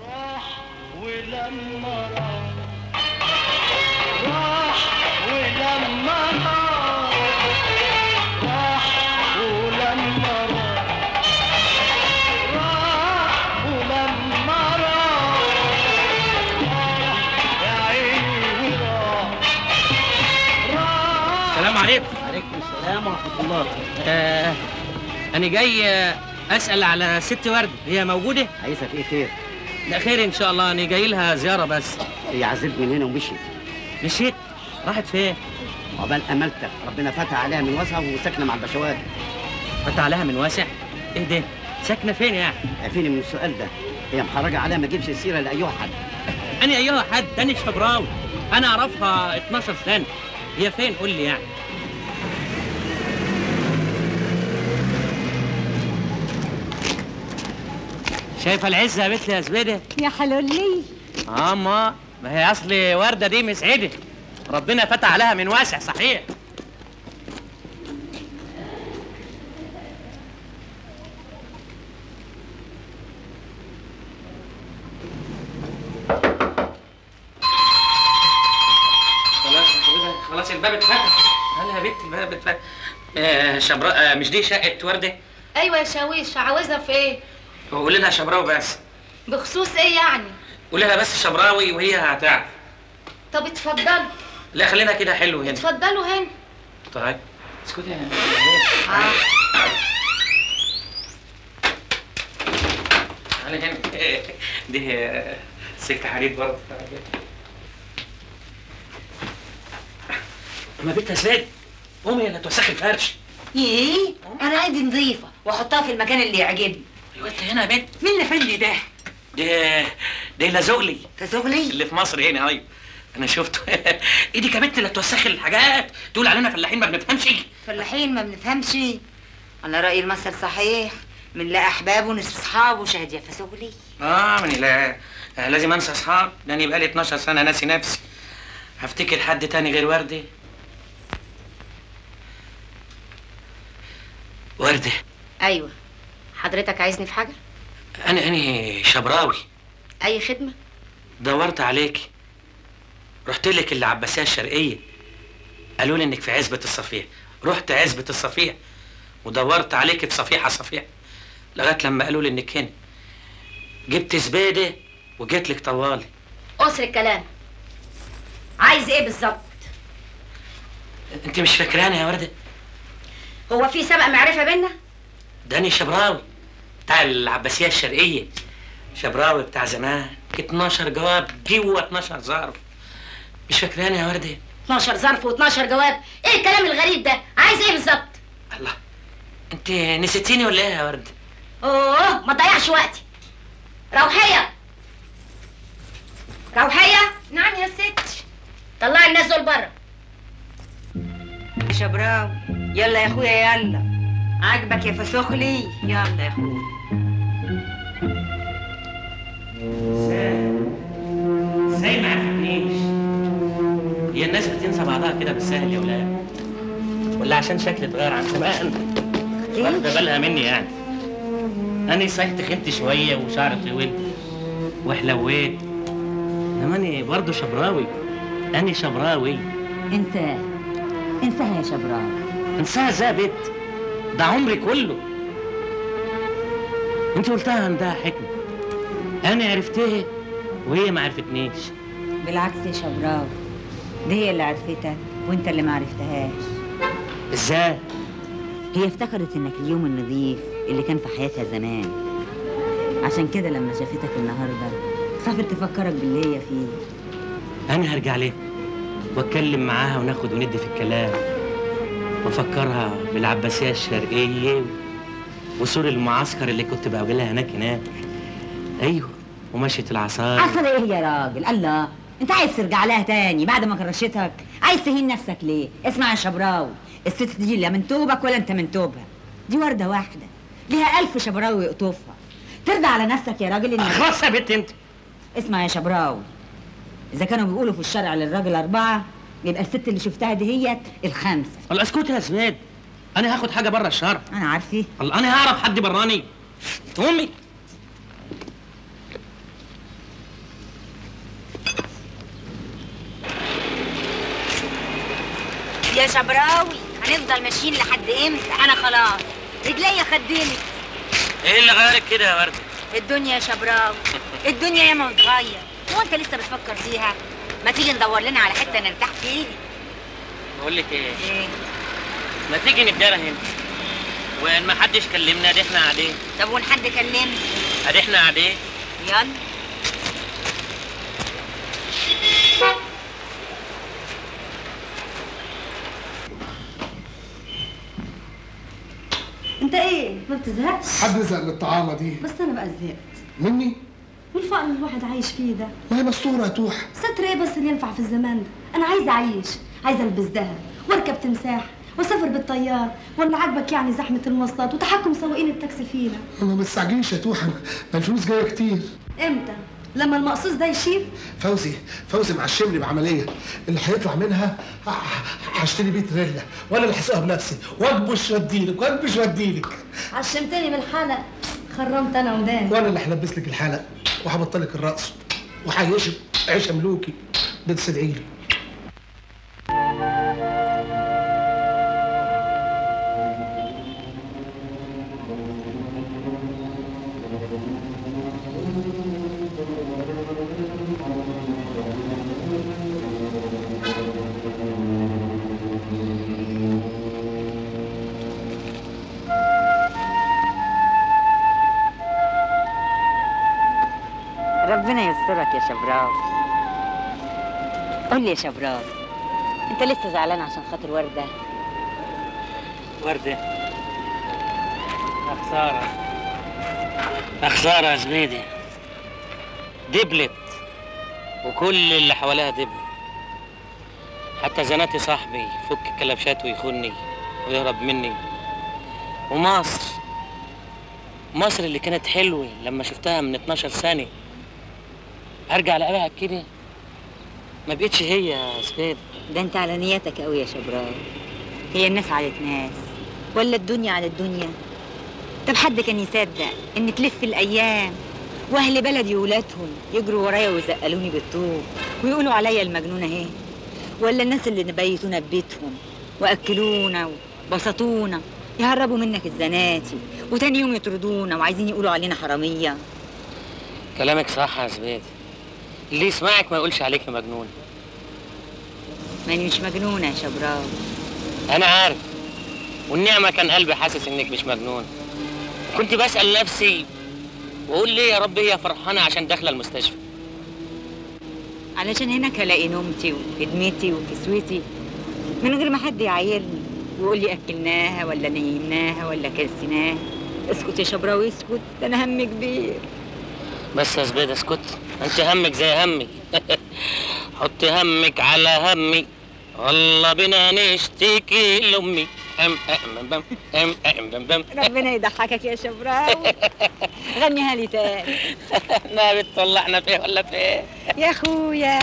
السلام عليكم عليكم السلام ورحمة الله آه أنا جاي آه، أسأل على ست وردة هي موجودة؟ عايزها في ايه خير؟ لا خير إن شاء الله أنا جاي لها زيارة بس هي عزلت من هنا ومشيت مشيت؟ راحت فين؟ عقبال املتك ربنا فتح عليها من وسعه وساكنه مع البشوات فتح عليها من واسع؟ إيه ده؟ ساكنة فين يعني؟ عارفيني من السؤال ده هي محرجه عليها ما تجيبش السيره لاي حد أنا أيها حد أنا شبراوي أنا أعرفها 12 سنة هي فين قول لي يعني شايفة العزة يا بنت يا زبيدة؟ يا حلولي اه ما ما هي اصل ورده دي مسعده ربنا فتح عليها من واسع صحيح خلاص يا زبيدة، خلاص الباب اتفتح هلا يا بنت الباب اتفتح آه شبراء آه مش دي شقه ورده ايوه يا شاويش عاوزها في ايه قولي لها شبراوي بس بخصوص ايه يعني قولي لها بس شبراوي وهي هتعرف طب اتفضلوا لا خلينا كده حلو هنا اتفضلوا هنا طيب اسكتي يا آه. تعالي هنا دي سكة حديد برضه ما بنت يا زبيد قومي لا توسخي الفرش ايه انا عندي نظيفه واحطها في المكان اللي يعجبني ايوه انت هنا يا بنت مين الافندي ده دي دي لازغلي لازغلي اللي في مصر هنا ايوه انا شفته ايدك يا بنت لا توسخي الحاجات تقول علينا فلاحين ما بنفهمش فلاحين ما بنفهمش على راي المثل صحيح من لا احباب ونصف اصحاب وشهد يا فسولي اه من لا آه، لازم انسى اصحاب ده انا بقالي 12 سنه ناسي نفسي هفتكر حد تاني غير وردي وردة ايوه حضرتك عايزني في حاجه انا انا شبراوي اي خدمه دورت عليكي رحت لك العباسيه الشرقيه قالوا لي انك في عزبه الصفيح رحت عزبه الصفيح ودورت عليك في صفيحه صفيح لغايه لما قالوا لي انك هنا جبت زبيده وجيت لك طوالي قصر الكلام عايز ايه بالظبط انت مش فاكراني يا ورده هو في سبق معرفه بينا داني شبراوي بتاع العباسيه الشرقيه شبراوي بتاع زمان 12 جواب جوه 12 ظرف مش فاكراني يا ورده 12 ظرف و12 جواب ايه الكلام الغريب ده عايز ايه بالظبط انت نسيتيني ولا ايه يا ورده اوه ما تضيعش وقتي روحيه روحيه نعم يا ست طلعي الناس دول بره يا شبراوي يلا يا اخويا يلا عاجبك يا فسخلي يلا يا اخويا ازاي ما عرفتنيش هي الناس بتنسى بعضها كده بالسهل يا ولاد ولا عشان شكلي اتغير عن زمان واخده بالها مني يعني انا صحيح تخنت شويه وشعري طويل وحلويت انما انا برضه شبراوي انا شبراوي انساه انساها يا شبراوي انساها ازاي يا بت ده عمري كله انت قلتها عندها حكمه انا عرفتها وهي ما عرفتنيش بالعكس يا شبراوي دي هي اللي عرفتك وانت اللي ما عرفتهاش ازاي هي افتكرت انك اليوم النظيف اللي كان في حياتها زمان عشان كده لما شافتك النهارده خافت تفكرك باللي هي فيه انا هرجع ليه واتكلم معاها وناخد وندي في الكلام وافكرها بالعباسيه الشرقيه وسور المعسكر اللي كنت بقابلها هناك هناك ايوه ومشية العصاية عسل ايه يا راجل الله انت عايز ترجع لها تاني بعد ما كرشتك عايز تهين نفسك ليه اسمع يا شبراوي الست دي لا من توبك ولا انت من توبها دي وردة واحدة ليها ألف شبراوي يقطفها ترضى على نفسك يا راجل ان خلاص يا بنت انت اسمع يا شبراوي اذا كانوا بيقولوا في الشرع للراجل اربعة يبقى الست اللي شفتها دي هي الخمسة الله اسكت يا زبيد انا هاخد حاجه بره الشرع انا عارفه الله انا هعرف حد براني امي يا شبراوي هنفضل ماشيين لحد امتى انا خلاص رجليا خدني ايه اللي غيرك كده يا ورده الدنيا يا شبراوي الدنيا ياما بتغير هو انت لسه بتفكر فيها ما تيجي ندور لنا على حته نرتاح فيها بقول لك ايه ايه ما تيجي نتدارى هنا وان ما حدش كلمنا ادي احنا قاعدين طب وان حد كلمني ادي احنا قاعدين يلا انت ايه ما بتزهقش حد يزهق من الطعامه دي بس انا بقى زهقت مني والفقر اللي الواحد عايش فيه ده ما هي مستوره يا توح ستر ايه بس اللي ينفع في الزمان ده انا عايزه اعيش عايزه البس دهب واركب تمساح واسافر بالطيار ولا عاجبك يعني زحمه المواصلات وتحكم سواقين التاكسي فينا ما بتستعجلش يا توح ما الفلوس جايه كتير امتى لما المقصوص ده يشيل فوزي فوزي معشمني بعمليه اللي هيطلع منها ه- هشتري بيه تريلا وانا اللي هسوقها بنفسي واكبش واديلك واكبش واديلك عشمتني من الحلق خرمت انا وداني وانا اللي هلبس لك الحلق وهبطلك الرقص وهيشب عيشه ملوكي بتستدعي لي ربنا يسترك يا شبراوي قول لي يا شبراوي انت لسه زعلان عشان خاطر ورده ورده يا خساره يا خساره يا زبيدي دبلت وكل اللي حواليها دبلت حتى زناتي صاحبي يفك كلبشات ويخوني ويهرب مني ومصر مصر اللي كانت حلوة لما شفتها من 12 سنة ارجع الاقيها كده ما بقتش هي يا زبيد ده انت على نيتك قوي يا شبراوي هي الناس على ناس ولا الدنيا على الدنيا طب حد كان يصدق ان تلف الايام واهل بلدي وولادهم يجروا ورايا ويزقلوني بالطوب ويقولوا عليا المجنونه اهي ولا الناس اللي بيتونا ببيتهم واكلونا وبسطونا يهربوا منك الزناتي وتاني يوم يطردونا وعايزين يقولوا علينا حراميه كلامك صح يا زبيد اللي يسمعك ما يقولش عليك مجنون ماني مش مجنونه يا شبراوي انا عارف والنعمة كان قلبي حاسس انك مش مجنون كنت بسأل نفسي واقول ليه يا رب هي فرحانة عشان داخلة المستشفى علشان هناك هلاقي نومتي وخدمتي وكسوتي من غير ما حد يعايرني ويقول لي اكلناها ولا نيمناها ولا كسيناها اسكت يا شبراوي اسكت ده انا هم كبير بس يا زبيد اسكت انت همك زي همي حط همك على همي والله بنا نشتكي لامي ام ام بم ام ام بم بم ربنا يضحكك يا شبراوي غنيها لي تاني ما بتطلعنا فيه ولا فيه يا اخويا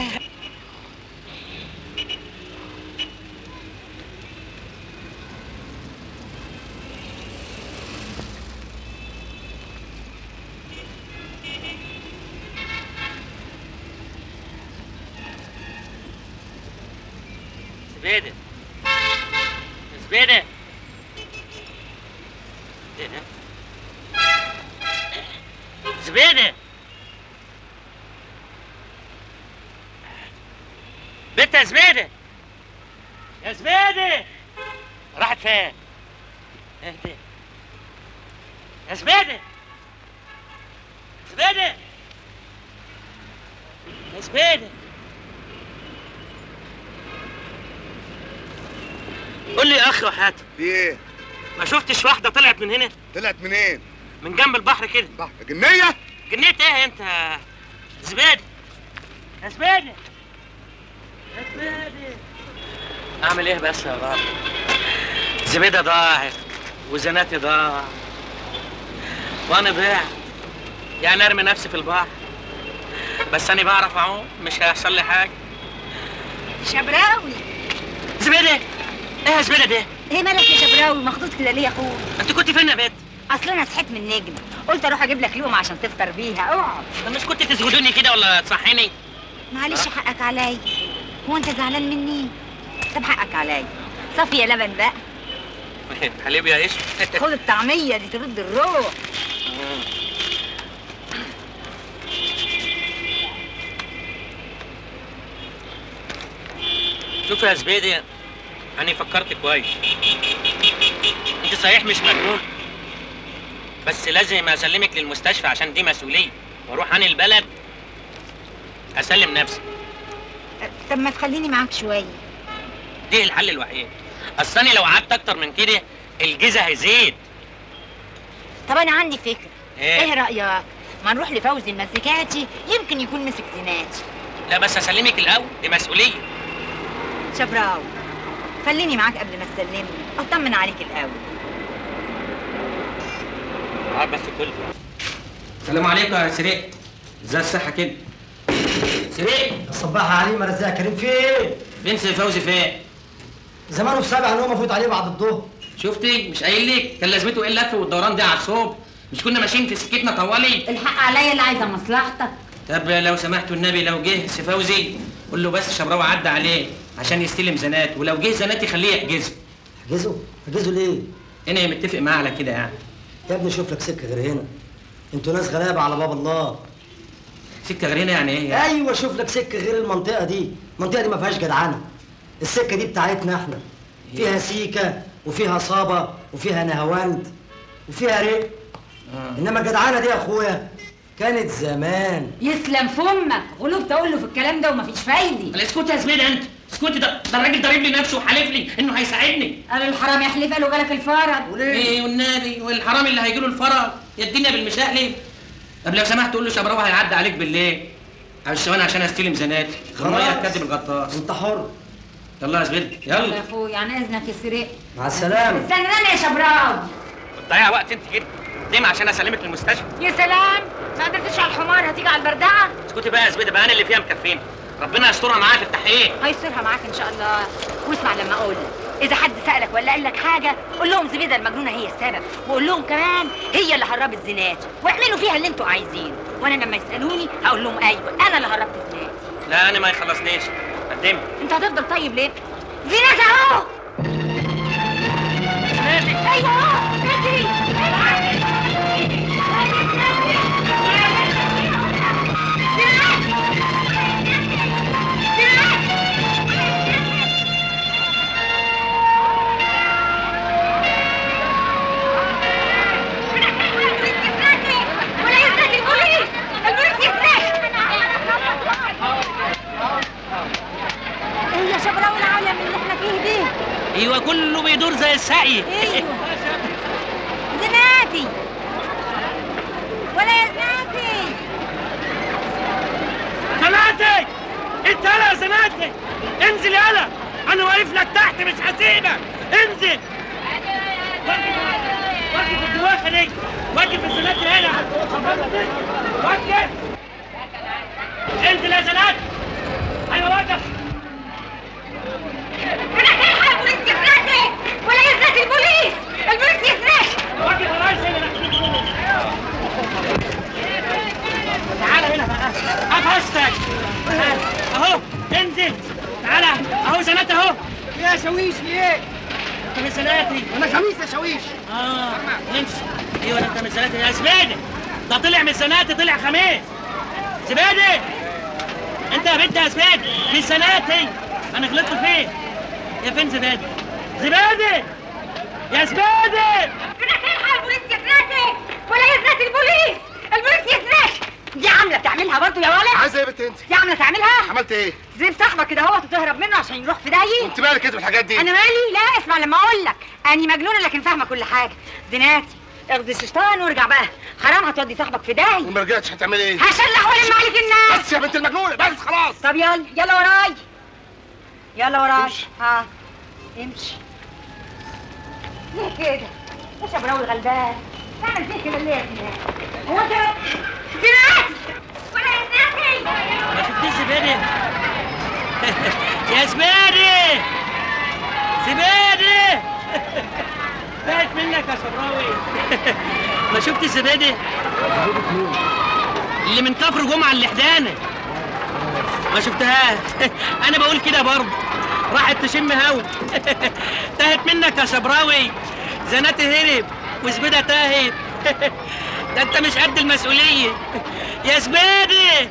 زبيدة زبيدة ايه ده؟ زبيدة بنت يا زبيدة يا زبيدة راحت فين؟ اهدي يا زبيدة زبيدة يا زبيدة قول لي يا اخي وحياتك في ايه؟ ما شفتش واحدة طلعت من هنا؟ طلعت منين؟ من جنب البحر كده بحر جنية؟ جنية ايه انت؟ زبيدة يا زبيدة يا زبيدة اعمل ايه بس يا رب؟ زبيدة ضاعت وزناتي ضاع وانا ضيعت يعني ارمي نفسي في البحر بس انا بعرف اعوم مش هيحصل لي حاجة شبراوي زبيدة ايه يا زبيدة ده؟ ايه مالك يا شبراوي مخطوط كده ليه يا اخويا انت كنت فين يا بنت؟ اصل انا صحيت من النجم قلت اروح اجيب لك لقمه عشان تفطر بيها اقعد طب مش كنت تسجدوني كده ولا تصحيني؟ معلش أه؟ حقك عليا هو انت زعلان مني طب حقك عليا صافيه لبن بقى حليب يا ايش؟ خد الطعميه دي ترد الروح شوف يا زبيدي انا فكرت كويس انت صحيح مش مجنون بس لازم اسلمك للمستشفى عشان دي مسؤوليه واروح عن البلد اسلم نفسي طب ما تخليني معاك شويه دي الحل الوحيد اصل انا لو قعدت اكتر من كده الجيزه هيزيد طب انا عندي فكره إيه؟ ايه رايك ما نروح لفوزي المزيكاتي يمكن يكون مسك زناتي لا بس اسلمك الاول دي مسؤوليه شبراوي خليني معاك قبل ما تسلمني اطمن عليك الاول اه بس كل السلام عليكم يا سريع ازاي الصحه كده سريع صباح عليم رزاق كريم فين؟ فين سي فوزي فين زمانه في سابع نوم افوت عليه بعد الظهر شفتي مش قايل لك كان لازمته ايه اللف والدوران دي على الصوب مش كنا ماشيين في سكتنا طوالي الحق عليا اللي عايزه مصلحتك طب لو سمحتوا النبي لو جه سي فوزي قول له بس شبراوي عدى عليه عشان يستلم زنات ولو جه زنات يخليه يحجزه احجزه؟ احجزه ليه؟ انا متفق معاه على كده يعني يا ابني شوف لك سكه غير هنا انتوا ناس غلابه على باب الله سكه غير هنا يعني ايه يعني؟ ايوه شوف لك سكه غير المنطقه دي المنطقه دي ما فيهاش جدعنه السكه دي بتاعتنا احنا فيها سيكه وفيها صابه وفيها نهواند وفيها رق انما الجدعنه دي يا اخويا كانت زمان يسلم فمك غلوب تقول له في الكلام ده ومفيش فايده اسكت يا زبيده انت اسكتي ده ده الراجل ضارب لي نفسه وحالف لي انه هيساعدني قال الحرام يحلف قالوا جالك الفرج ايه والنبي والحرامي اللي هيجي له الفرج يا الدنيا بالمشاقلب طب لو سمحت قول له شبراوي هيعدي عليك بالليل على الشوان عشان استلم زناتي والميه هتكدب الغطاس انت حر يلا يا زبيده يلا يا اخويا عن اذنك يا سريق مع السلامه استناني يا شبراوي بتضيع وقت انت كده ليه عشان اسلمك للمستشفى يا سلام ما قدرتش على الحمار هتيجي على البردعه اسكتي بقى يا زبيده بقى انا اللي فيها مكفين ربنا يسترها معايا في التحقيق هيصيرها معاك ان شاء الله واسمع لما اقول اذا حد سالك ولا قال لك حاجه قول لهم زبيده المجنونه هي السبب وقول لهم كمان هي اللي هربت زنات واعملوا فيها اللي انتوا عايزينه وانا لما يسالوني هقول لهم ايوه انا اللي هربت زنات لا انا ما يخلصنيش قدمي انت هتفضل طيب ليه زنات اهو ايوه اهو اجري ولا يزداد البوليس البوليس يزداد ايه يا شبراوي العالم اللي احنا فيه دي ايوه كله بيدور زي السعي ايوه زناتي ولا يا زناتي زناتي انت يلا يا زناتي انزل يلا انا واقف لك تحت مش هسيبك انزل واقف الدواخه دي واقف الزناتي هنا واقف انزل يا زناتي ايوه واقف البوليس يزناتي ولا يزنات البوليس البوليس يزنات واقف يا ريس هنا تعالى هنا بقى قفشتك تعال. اهو انزل تعالى اهو زناتي اهو يا شويش ليه؟ انت من زناتي انا خميس يا شويش اه امشي ايوه انت من زناتي يا زبيدي ده طلع من زناتي طلع خميس زبيدي انت يا بنت يا زبيدي من زناتي انا غلطت فين يا فين زبيدي زبيدي يا زبيدي البوليس يزناتي ولا يزنات البوليس البوليس يزنات دي عامله تعملها برضه يا ولد عايزه ايه يا بنت انت دي عامله تعملها عملت ايه زي صاحبك كده اهوت وتهرب منه عشان يروح في داهيه انت مالك كده بالحاجات دي انا مالي لا اسمع لما اقول لك انا مجنونه لكن فاهمه كل حاجه زناتي اخذ الشيطان وارجع بقى حرام هتودي صاحبك في داهيه وما رجعتش هتعمل ايه هشلح والم عليك الناس بس يا بنت المجنونه بس خلاص طب يلا يلا وراي يلا وراي ها امشي ليه كده ايش يا براوي غلبان تعمل فيه كده ليه يا زناتي هو انت زناتي ولا يا زناتي ما شفتيش زبادي يا زبادي زبادي بقت منك يا شبراوي ما شفت زبادي اللي من كفر جمعه اللي حدانه ما شفتهاش انا بقول كده برضه راحت تشم هوا تاهت منك يا شبراوي زناتي هرب وزبيده تاهت ده انت مش قد المسؤوليه يا زبادي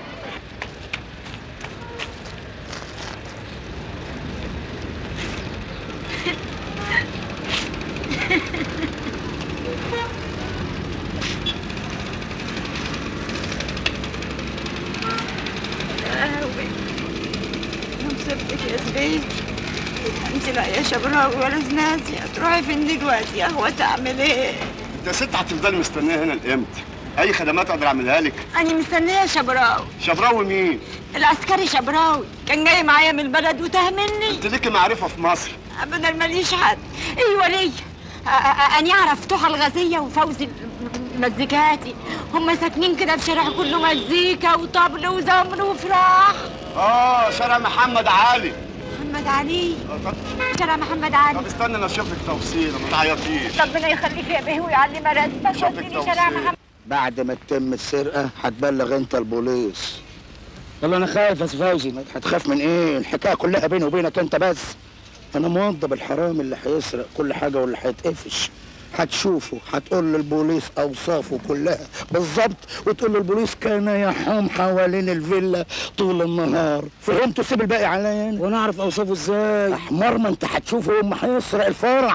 قهوة يوم سبتك يا زبيد انت لا يا شبراوي ولا زنازي هتروحي فين دلوقتي قهوة تعمل ايه؟ انت يا ست هتفضلي مستنيه هنا لامتى؟ اي خدمات اقدر اعملها لك؟ أنا مستنية شبراوي شبراوي مين؟ العسكري شبراوي كان جاي معايا من البلد وتاه مني انت ليكي معرفه في مصر ابدا ماليش حد ايوه ليا أ- أ- اني اعرف توحى الغازيه وفوزي المزيكاتي هم ساكنين كده في شارع كله مزيكا وطبل وزمر وفراح اه شارع محمد علي محمد علي شارع محمد علي طب استنى انا اشوف لك توصيله ما تعيطيش ربنا يخليك يا بيه ويعلي مراتبك وديني شارع محمد بعد ما تتم السرقة هتبلغ انت البوليس يلا انا خايف يا سي فوزي هتخاف من ايه الحكاية كلها بيني وبينك انت بس انا موظف الحرام اللي هيسرق كل حاجة واللي هيتقفش هتشوفه هتقول للبوليس اوصافه كلها بالظبط وتقول للبوليس كان يحوم حوالين الفيلا طول النهار فهمتوا سيب الباقي عليا انا وانا اعرف اوصافه ازاي احمر ما انت هتشوفه يوم ما هيسرق الفرع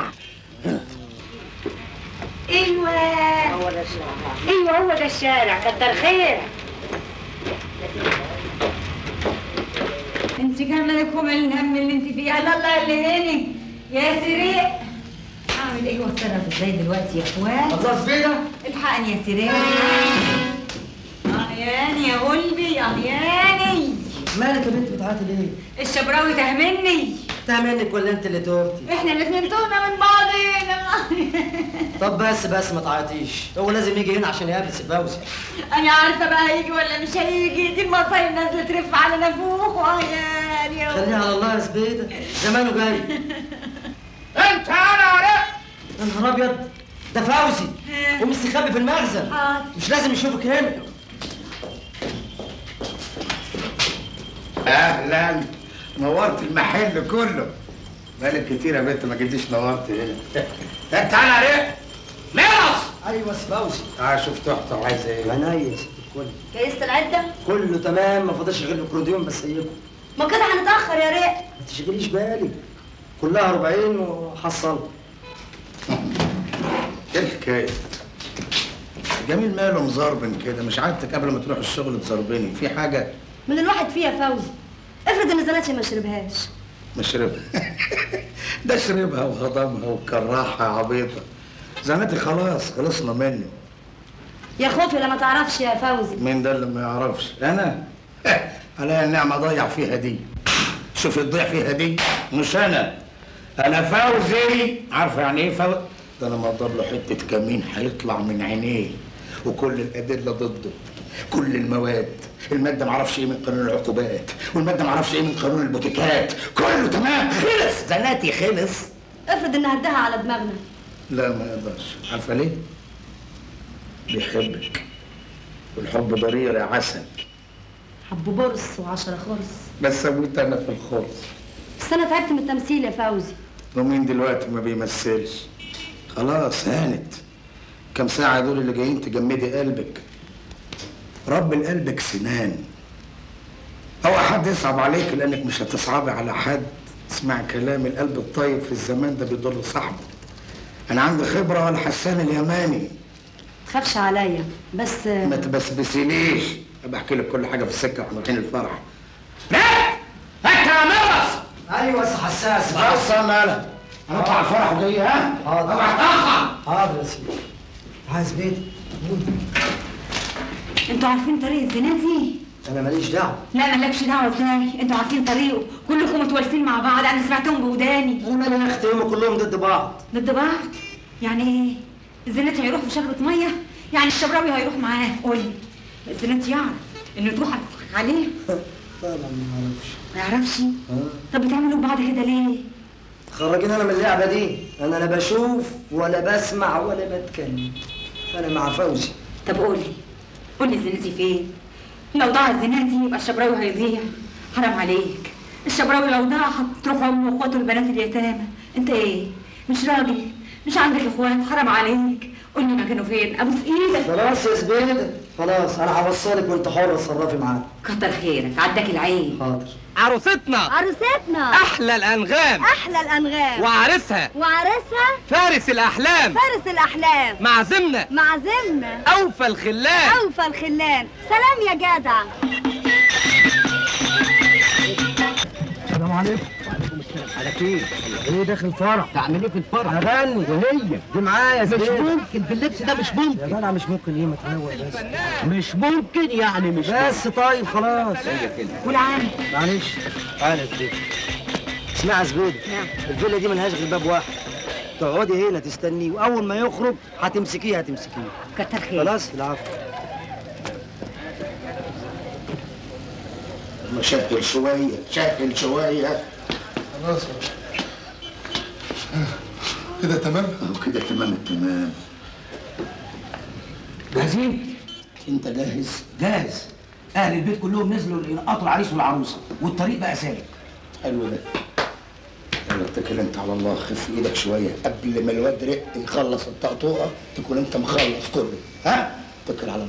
ايوه هو ده الشارع ايوه هو ده الشارع كتر خير انت كان لكم الهم اللي انت فيه الله الله اللي هني يا سريق اعمل ايه واتصرف ازاي دلوقتي يا اخوات خلاص بينا الحقني يا سريق احياني يا قلبي احياني مالك يا بنت بتعيطي ليه؟ الشبراوي تهمني تاه منك ولا انت اللي توهتي؟ احنا الاتنين تهنا من بعضينا طب بس بس ما تعيطيش هو لازم يجي هنا عشان يقابل سي فوزي انا عارفه بقى هيجي ولا مش هيجي دي المصايب نازله ترف على نافوخ وعياني يا خليها على الله يا زبيده زمانه جاي انت انا عرفت يا نهار ابيض ده فوزي ومستخبي في المخزن مش لازم يشوفك هنا اهلا نورت المحل كله بقالك كتير يا بنت ما جيتيش نورت هنا انت انا عرفت ميرس ايوه سي فوزي اه شفت اختي وعايزه ايه عينيا يا ست الكل جايزة العدة كله تمام ما فاضلش غير الاكورديون بس ايكم ما كده هنتأخر يا ريق ما تشغليش بالك كلها 40 وحصل ايه الحكايه جميل ماله مزربن كده مش عادتك قبل ما تروح الشغل تزربني في حاجه من الواحد فيها فوزي افرض ان زناتي ما شربهاش مشربها ده شربها وهضمها وكراحها عبيطه زناتي خلاص خلصنا منه يا خوفي لما تعرفش يا فوزي مين ده اللي ما يعرفش انا عليا النعمه ضيع فيها دي شوف الضيع فيها دي مش انا انا فوزي عارفه يعني ايه فوزي ده انا مقدر له حته كمين هيطلع من عينيه وكل الادله ضده كل المواد المادة معرفش ايه من قانون العقوبات والمادة معرفش ايه من قانون البوتيكات كله تمام خلص زناتي خلص افرض ان هدها على دماغنا لا ما يقدرش عارفة ليه؟ بيحبك والحب ضرير يا عسل حب برص وعشرة خرص بس اموت انا في الخرص بس انا تعبت من التمثيل يا فوزي ومين دلوقتي ما بيمثلش خلاص هانت كم ساعة دول اللي جايين تجمدي قلبك رب قلبك سنان اوعى حد يصعب عليك لانك مش هتصعبي على حد اسمع كلام القلب الطيب في الزمان ده بيضر صاحبه انا عندي خبرة ولا حسان اليماني تخافش عليا بس ما تبسبسيليش ابقى احكي لك كل حاجه في السكه واحنا رايحين الفرح انت يا مرس ايوه بس حساس بس انا انا انا اطلع الفرح وجاي ها حاضر اوعى تاخر حاضر يا سيدي عايز بيت انتوا عارفين طريق الزناتي؟ انا ماليش دعوه لا مالكش دعوه ازاي انتوا عارفين طريقه كلكم متوالفين مع بعض انا سمعتهم بوداني انا مالي يا اختي هم كلهم ضد بعض ضد بعض يعني ايه الزناتي هيروح في شربة ميه يعني الشبراوي هيروح معاه قول لي الزناتي يعرف انه تروح عليه طبعا ما اعرفش ما يعرفش طب بتعملوا ببعض كده ليه خرجين انا من اللعبه دي انا لا بشوف ولا بسمع ولا بتكلم انا مع فوزي طب قول لي قول لي الزناتي فين لو ضاع الزناتي يبقى الشبراوي هيضيع حرام عليك الشبراوي لو ضاع هتروح امه واخواته البنات اليتامى انت ايه مش راجل مش عندك اخوات حرام عليك قول لي مكانه فين ابوس ايدك خلاص يا زبيده خلاص انا هوصلك وانت حر اتصرفي معاه كتر خيرك عداك العين حاضر عروستنا عروستنا احلى الانغام احلى الانغام وعريسها وعرسها فارس الاحلام فارس الاحلام معزمنا معزمنا اوفى الخلان اوفى الخلان سلام يا جدع السلام عليكم على كيف ايه داخل فرح تعمل ايه في الفرح اغني وهي دي معايا مش ممكن في اللبس ده مش ممكن يا جدع مش ممكن ايه ما تروق بس مش ممكن يعني مش بس طيب خلاص هي كده والعام معلش تعالى يا زبيده اسمعي يا زبيده الفيلا دي ملهاش غير باب واحد تقعدي هنا تستنيه واول ما يخرج هتمسكيه هتمسكيه كتر خيرك خلاص العفو ما شكل شويه شكل شويه خلاص كده تمام اهو كده تمام التمام جاهزين؟ انت جاهز جاهز اهل البيت كلهم نزلوا ينقطوا العريس والعروسه والطريق بقى سالك حلو ده يلا اتكل انت على الله خف ايدك شويه قبل ما الواد رق يخلص الطقطوقه تكون انت مخلص كله ها اتكل على الله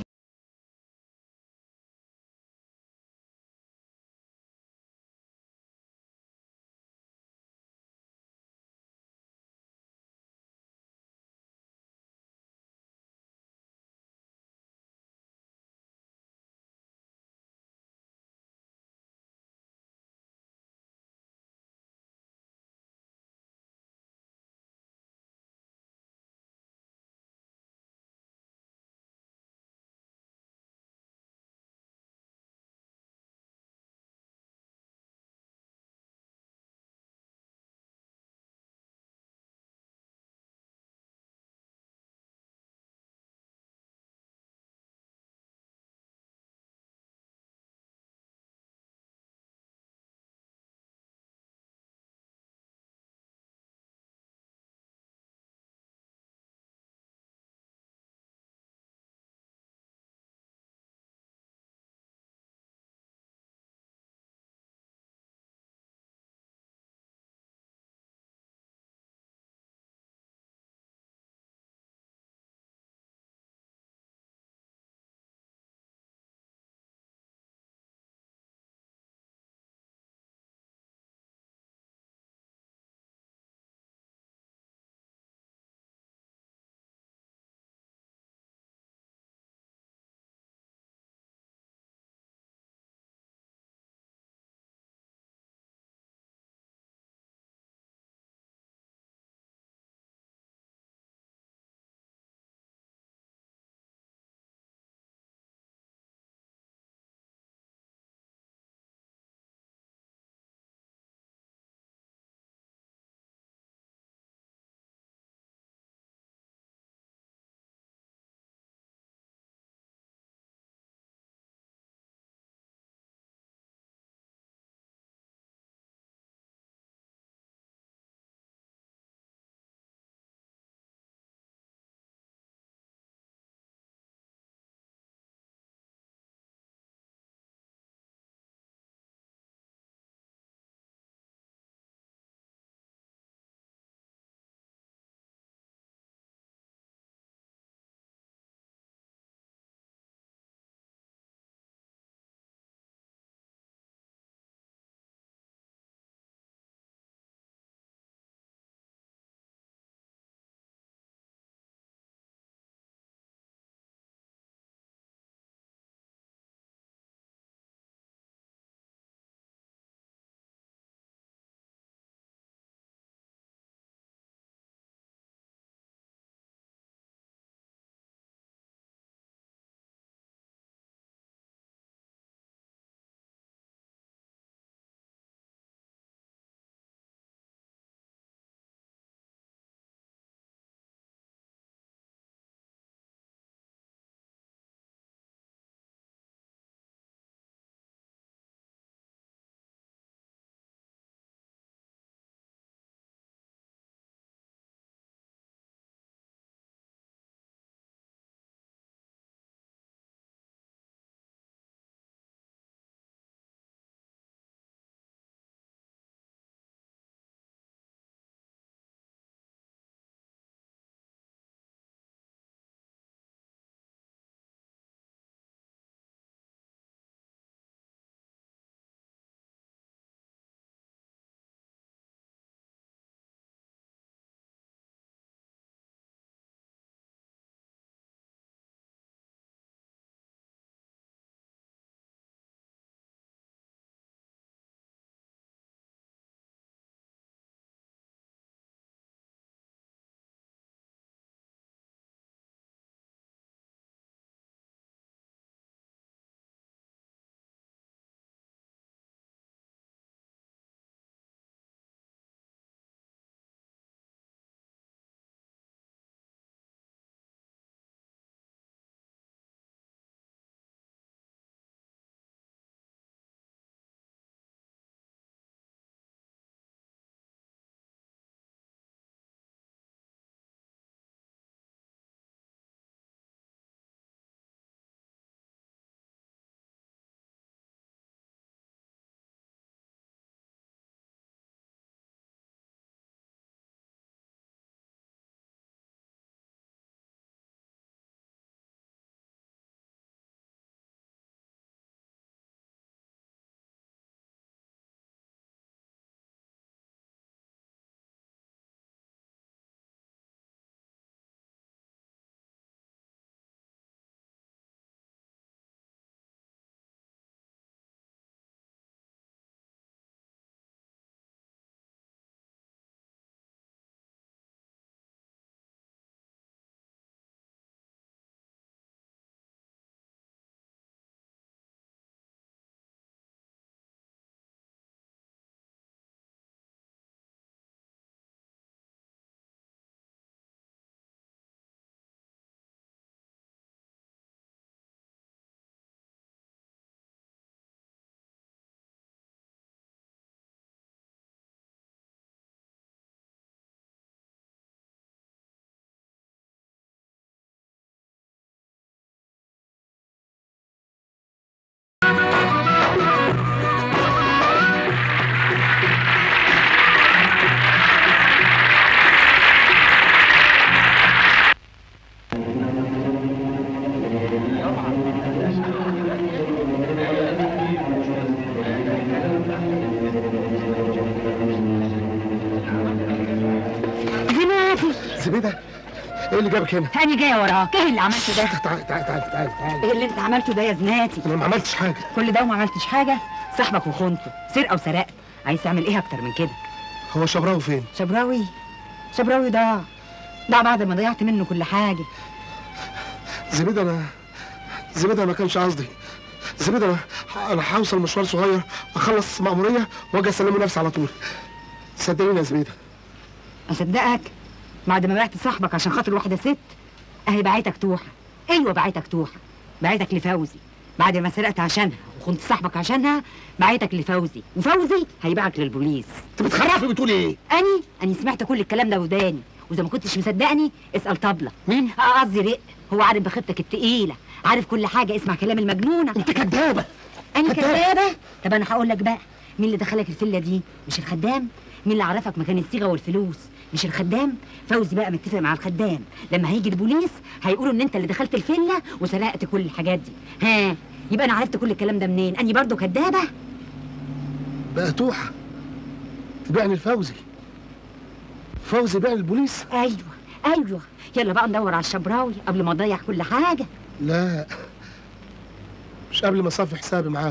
زبيده ايه اللي جابك هنا؟ انا جايه وراك ايه اللي عملته ده تعال تعال تعال تعال تعال ايه اللي انت عملته ده يا زناتي انا ما عملتش حاجه كل ده وما عملتش حاجه صاحبك وخنته سرقه وسرقت عايز تعمل ايه اكتر من كده هو شبراوي فين؟ شبراوي شبراوي ضاع ضاع بعد ما ضيعت منه كل حاجه زبيده انا زبيده أنا ما كانش قصدي زبيده انا انا هوصل مشوار صغير اخلص مأموريه واجي اسلمه نفسي على طول صدقيني يا زبيده اصدقك بعد ما بعت صاحبك عشان خاطر واحده ست اهي بعتك توحه ايوه بعتك توحه بعتك لفوزي بعد ما سرقت عشانها وخنت صاحبك عشانها بعتك لفوزي وفوزي هيبيعك للبوليس انت بتخرفي بتقولي ايه اني اني سمعت كل الكلام ده وداني واذا ما كنتش مصدقني اسال طبله مين اه قصدي رق هو عارف بخيبتك التقيله عارف كل حاجه اسمع كلام المجنونه انت كدابه انا كدابه طب انا هقول لك بقى مين اللي دخلك الفيلا دي مش الخدام مين اللي عرفك مكان الصيغه والفلوس مش الخدام فوزي بقى متفق مع الخدام لما هيجي البوليس هيقولوا ان انت اللي دخلت الفيلا وسرقت كل الحاجات دي ها يبقى انا عرفت كل الكلام ده منين اني برضو كدابه بقى توحه تبيعني لفوزي فوزي بيعني البوليس ايوه ايوه يلا بقى ندور على الشبراوي قبل ما اضيع كل حاجه لا مش قبل ما اصفي حسابي معاهم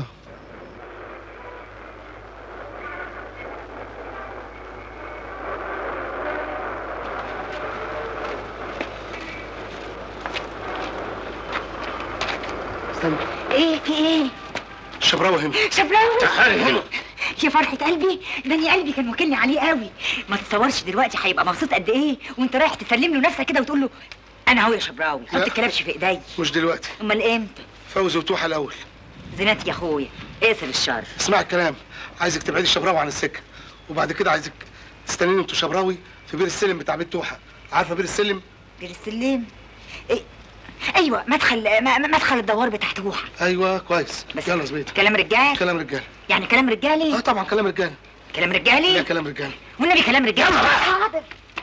استنى ايه في ايه الشبراوي هنا شبراوي تعالي هنا يا فرحة قلبي ده أنا قلبي كان واكلني عليه قوي ما تتصورش دلوقتي هيبقى مبسوط قد ايه وانت رايح تسلم له نفسك كده وتقول له انا اهو يا شبراوي حط لا. الكلبش في ايدي مش دلوقتي امال امتى فوزي وتوحه الاول زينات يا اخويا اقفل الشر اسمع الكلام عايزك تبعدي الشبراوي عن السكه وبعد كده عايزك تستنيني انتوا شبراوي في بير السلم بتاع بيت توحه عارفه بير السلم بير السلم إيه؟ ايوه مدخل ما- ما- مدخل الدوار بتاع توحه ايوه كويس بس يلا زبيده كلام رجال كلام رجاله يعني كلام رجالي اه طبعا كلام رجاله كلام رجالي لا كلام رجاله والنبي كلام رجالي حاضر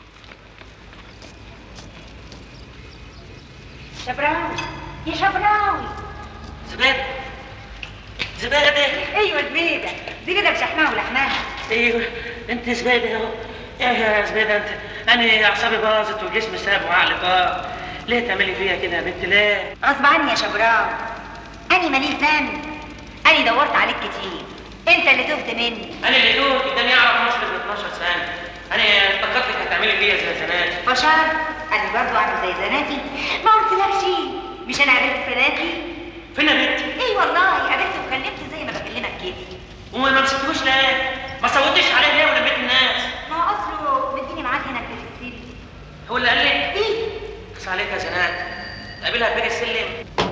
شبراوي يا شبراوي زبيدة زبيدة ايوه زبيده زبيده بشحمها ولحمها ايوه انت زبيدة اهو ايه يا زبيدة انت انا اعصابي باظت وجسمي ساب وعقلي طار ليه تعملي فيا كده يا بنت ليه؟ غصب عني يا شبراوي اني ماليش ذنب اني دورت عليك كتير انت اللي تهت مني انا اللي دوت قدامي اعرف مصر ب 12 سنة انا افتكرتك هتعملي فيا زي زمان بشر انا برضو اعمل زي زناتي ما قلتلكش مش انا قابلت زناتي فين يا بنتي؟ اي والله قابلته وكلمت زي ما بكلمك كده وما ما مسكتوش ليه؟ ما صوتش عليه ليه ولميت الناس؟ ما هو اصله مديني معاك هنا في السيل هو اللي قال لك؟ ايه؟ بس عليك يا زناد قابلها في بير السلم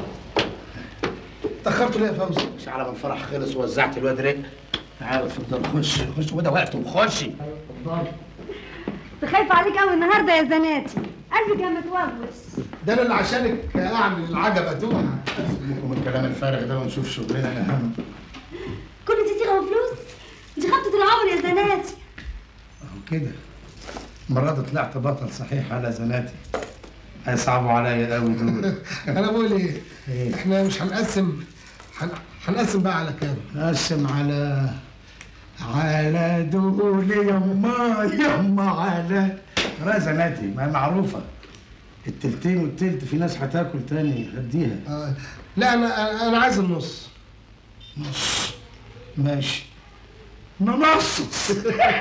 اتاخرتوا ليه يا فوزي مش على ما الفرح خلص ووزعت الواد رق تعال اتفضل خش خش وده وقت وخشي اتفضل خايفة عليك قوي النهارده يا زناتي قلبي كان متوغوش ده انا اللي عشانك اعمل العجبه توحه سيبكم من الكلام الفارغ ده ونشوف شغلنا اهم كل دي صيغة وفلوس دي خطة العمر يا زناتي اهو كده المرة دي طلعت بطل صحيح على زناتي هيصعبوا عليا قوي دول انا بقول ايه احنا مش هنقسم هن... هنقسم بقى على كام نقسم على على دول يما يما على رأي زناتي ما هي معروفة التلتين والتلت في ناس هتاكل تاني هديها آه. لا انا انا عايز النص نص ماشي ننصص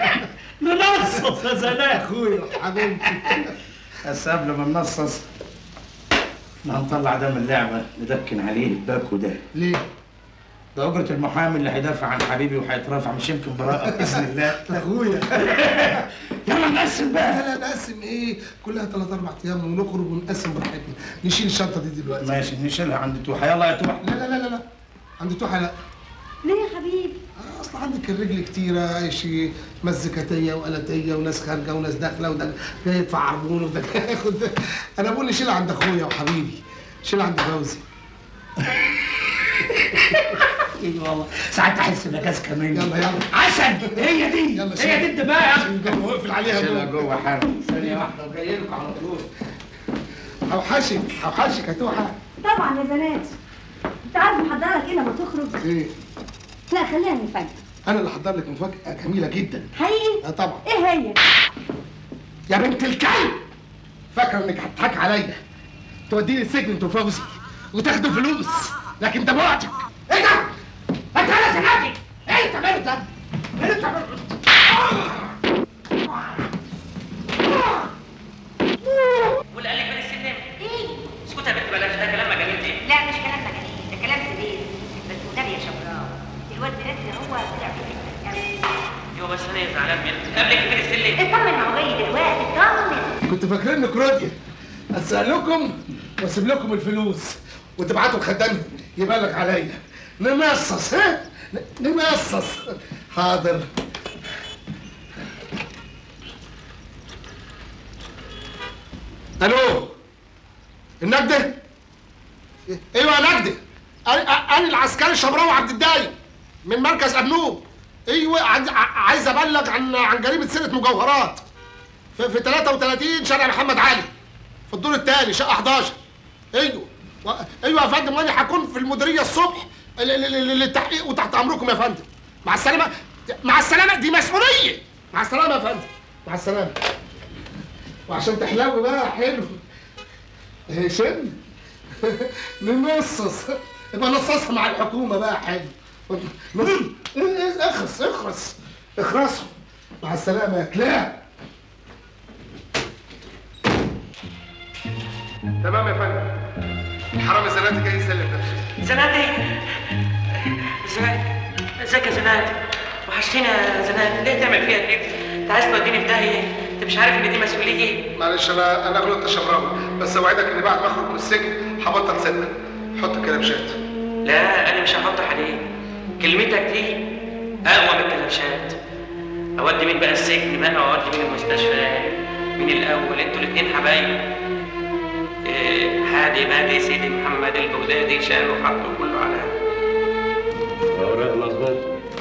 ننصص يا زنا يا اخويا حبيبتي بس قبل ما ننصص احنا هنطلع ده من اللعبه ندكن عليه الباكو ده ليه؟ ده أجرة المحامي اللي هيدافع عن حبيبي وهيترافع مش يمكن براءة بإذن الله اخويا يلا نقسم بقى لا لا نقسم ايه كلها ثلاث اربع ايام ونخرج ونقسم براحتنا نشيل الشنطه دي دلوقتي ماشي نشيلها عند توحة يلا يا توحة لا لا لا لا لا عند توحه لا ليه يا حبيبي؟ اصل عندك الرجل كتيره شيء مزيكاتيه والاتيه وناس خارجه وناس داخله وده جاي يدفع عربون وده جاي ياخد ده. انا بقول شيل عند اخويا وحبيبي شيل عند فوزي ايه والله ساعات احس بجاز كمان يلا يلا عسل هي دي يلا هي دي الدماغ يا اخي جوه واقفل عليها شيلها جوه جوه حالا ثانية واحدة وجاي لكم على طول اوحشك اوحشك يا توحه طبعا يا زناتي انت عارف محضرك ايه لما تخرج؟ ايه لا خليها مفاجأة انا اللي حضر لك مفاجاه جميله جدا حقيقي؟ اه طبعا ايه هي؟ يا بنت الكلب فاكره انك هتضحك عليا توديني السجن انت وفوزي وتاخدوا فلوس لكن ده بعدك ايه ده؟ انت انا سمعتك ايه انت مالك ده؟ ايه انت مالك؟ واللي قال لك بني السلم ايه اسكت يا بنت بلاش ده كلام مجانين دي لا مش كلام مجانين ده كلام سليم بس والنبي يا شبراء الواد بلاد ده هو طلع فيه ايوه بس انا زعلان منك قبلك بني السلم اطمن ما هو جاي دلوقتي اطمن كنت فاكرين انك راضيه اسالكم واسيب لكم الفلوس وتبعتوا الخدام يبلغ عليا نمصص ها ن- نمصص حاضر الو النجدة ايوه يا نجدة انا أنا العسكري شبراوي عبد الدايم من مركز ابنوب ايوه عايز- عايز ابلغ عن عن جريمه سرقه مجوهرات في, في 33 شارع محمد علي في الدور الثاني شقه 11 ايوه و... ايوه يا فندم وانا هكون في المديريه الصبح ل- ل- ل- للتحقيق وتحت امركم يا فندم مع السلامه مع السلامه دي مسؤوليه مع السلامه يا فندم مع السلامه وعشان تحلو بقى حلو هشام نمصص يبقى نصصها مع الحكومه بقى حلو نقول اخرس اخرس اخرسوا مع السلامه يا كلاب تمام يا فندم الحرامي زناتي جاي يسلم نفسه زناتي ازيك ازيك يا زناتي وحشتينا يا زناتي ليه تعمل فيها كده انت عايز توديني في داهيه انت مش عارف ان دي مسؤوليه معلش انا انا غلطت يا شبراوي بس اوعدك اني بعد ما اخرج من السجن هبطل صدق حط الكلبشات لا انا مش هحط عليك كلمتك دي اقوى من الكلبشات اودي مين بقى السجن بقى واودي مين المستشفى مين الاول انتوا الاثنين حبايب إيه، حادي بادي سيدي محمد البغدادي شالوا حطوا كله على أوراق مظبوط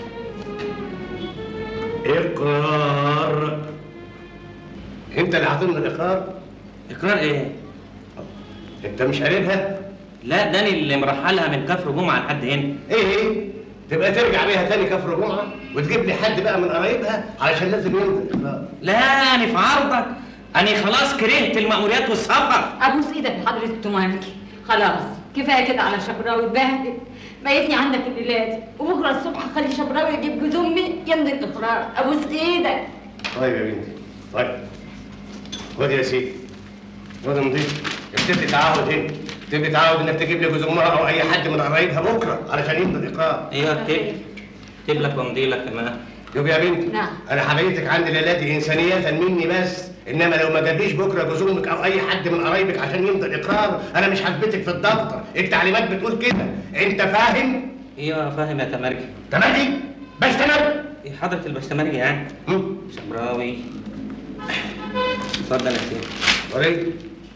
إقرار أنت اللي عاطينا الإقرار؟ اقرار ايه؟ أنت مش قاربها؟ لا ده انا اللي مرحلها من كفر جمعه لحد هنا إيه إيه؟ تبقى ترجع بيها تاني كفر جمعة وتجيب لي حد بقى من قرايبها علشان لازم يمضي الإقرار لا انا في عرضك انا خلاص كرهت المأموريات والسفر ابوس ايدك لحضرة التمانكي خلاص كفايه كده على شبراوي اتبهدل بقيتني عندك الليلات وبكره الصبح خلي شبراوي يجيب جوز امي يمضي الاقرار ابوس ايدك طيب يا بنتي طيب خد يا سيدي خد نضيف اكتب لي تعهد هنا اكتب لي تعهد انك تجيب لي جوز امها او اي حد من قرايبها بكره علشان يمضي الاقرار ايوه اكتب اكتب لك وامضي لك كمان شوف يا بنتي نعم انا حبيتك عندي ليلاتي انسانيه مني بس انما لو ما جابليش بكره جوز امك او اي حد من قرايبك عشان يمضي الاقرار انا مش هثبتك في الدفتر التعليمات بتقول كده انت فاهم ايوه فاهم يا تمرجي تمرجي باش تمرجي ايه حضرة البشتمرجي يعني شمراوي اتفضل يا سيدي وريني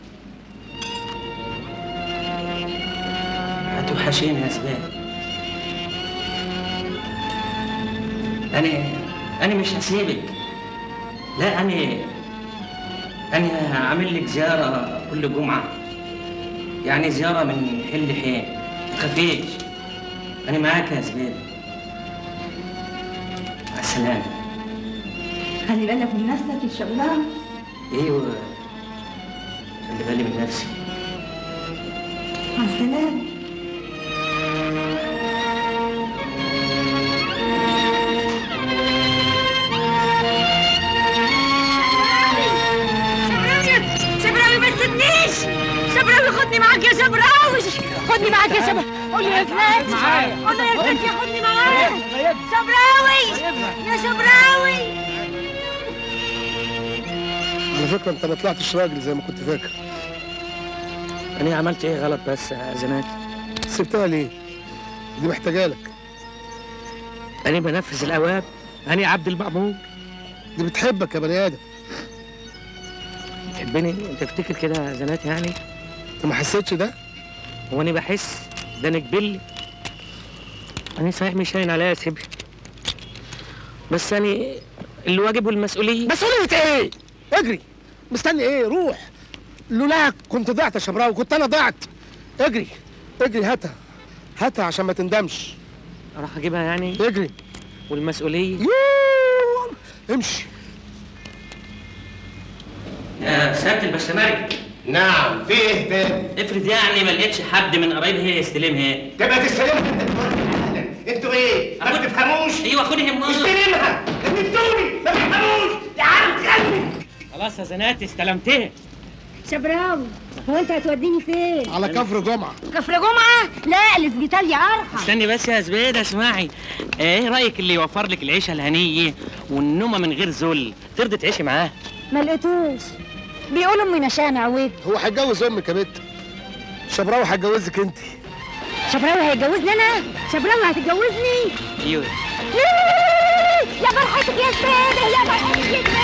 هتوحشيني يا زبال انا انا مش هسيبك لا انا انا هعمل لك زياره كل جمعه يعني زياره من حل حين تخافيش انا معاك يا زبال مع السلامه خلي بالك من نفسك يا شبراوي ايوه خلي بالي من نفسي مع السلامه شبراوي ما تسيبنيش شبراوي خدني معاك يا شبراوي خدني معاك يا شبراوي قول له يا زلاتي معايا. قول له يا زلاتي خدني معاك شبراوي يا شبراوي على فكره انت ما طلعتش راجل زي ما كنت فاكر انا عملت ايه غلط بس يا زناتي سبتها ليه دي محتاجه لك انا بنفذ الاوامر انا عبد المأمور دي بتحبك يا بني ادم تحبني تفتكر كده يا زناتي يعني انت ما حسيتش ده هو انا بحس ده انا كبلي انا صحيح مش هاين عليا سيبي بس انا الواجب والمسؤوليه مسؤوليه ايه اجري مستني ايه روح لولاك كنت ضعت يا شبراوي كنت انا ضعت اجري اجري هاتها هاتها عشان ما تندمش اروح اجيبها يعني اجري والمسؤوليه يوه. امشي يا سياده البشتمري نعم في ايه تاني؟ افرض يعني ما لقيتش حد من قرايبها يستلمها تبقى تستلمها انت دلوقتي حالا انتوا ايه؟ ما بتفهموش؟ ايوه خدي همها استلمها اديتوني ما بتفهموش يا عم تغني خلاص يا زناتي استلمتها شبراوي هو انت هتوديني فين؟ على كفر جمعه كفر جمعة؟ لا الاسبيتال يا ارحم استني بس يا زبيده اسمعي ايه رايك اللي يوفر لك العيشه الهنيه والنومه من غير ذل ترضي تعيشي معاه ما لقيتوش بيقولوا امي نشانع ود هو هيتجوز امك يا بت شبراوي هيتجوزك انت شبراوي هيتجوزني انا؟ شبراوي هتتجوزني؟ ايوه يا فرحتك يا زبيدة يا فرحتك يا زبيدة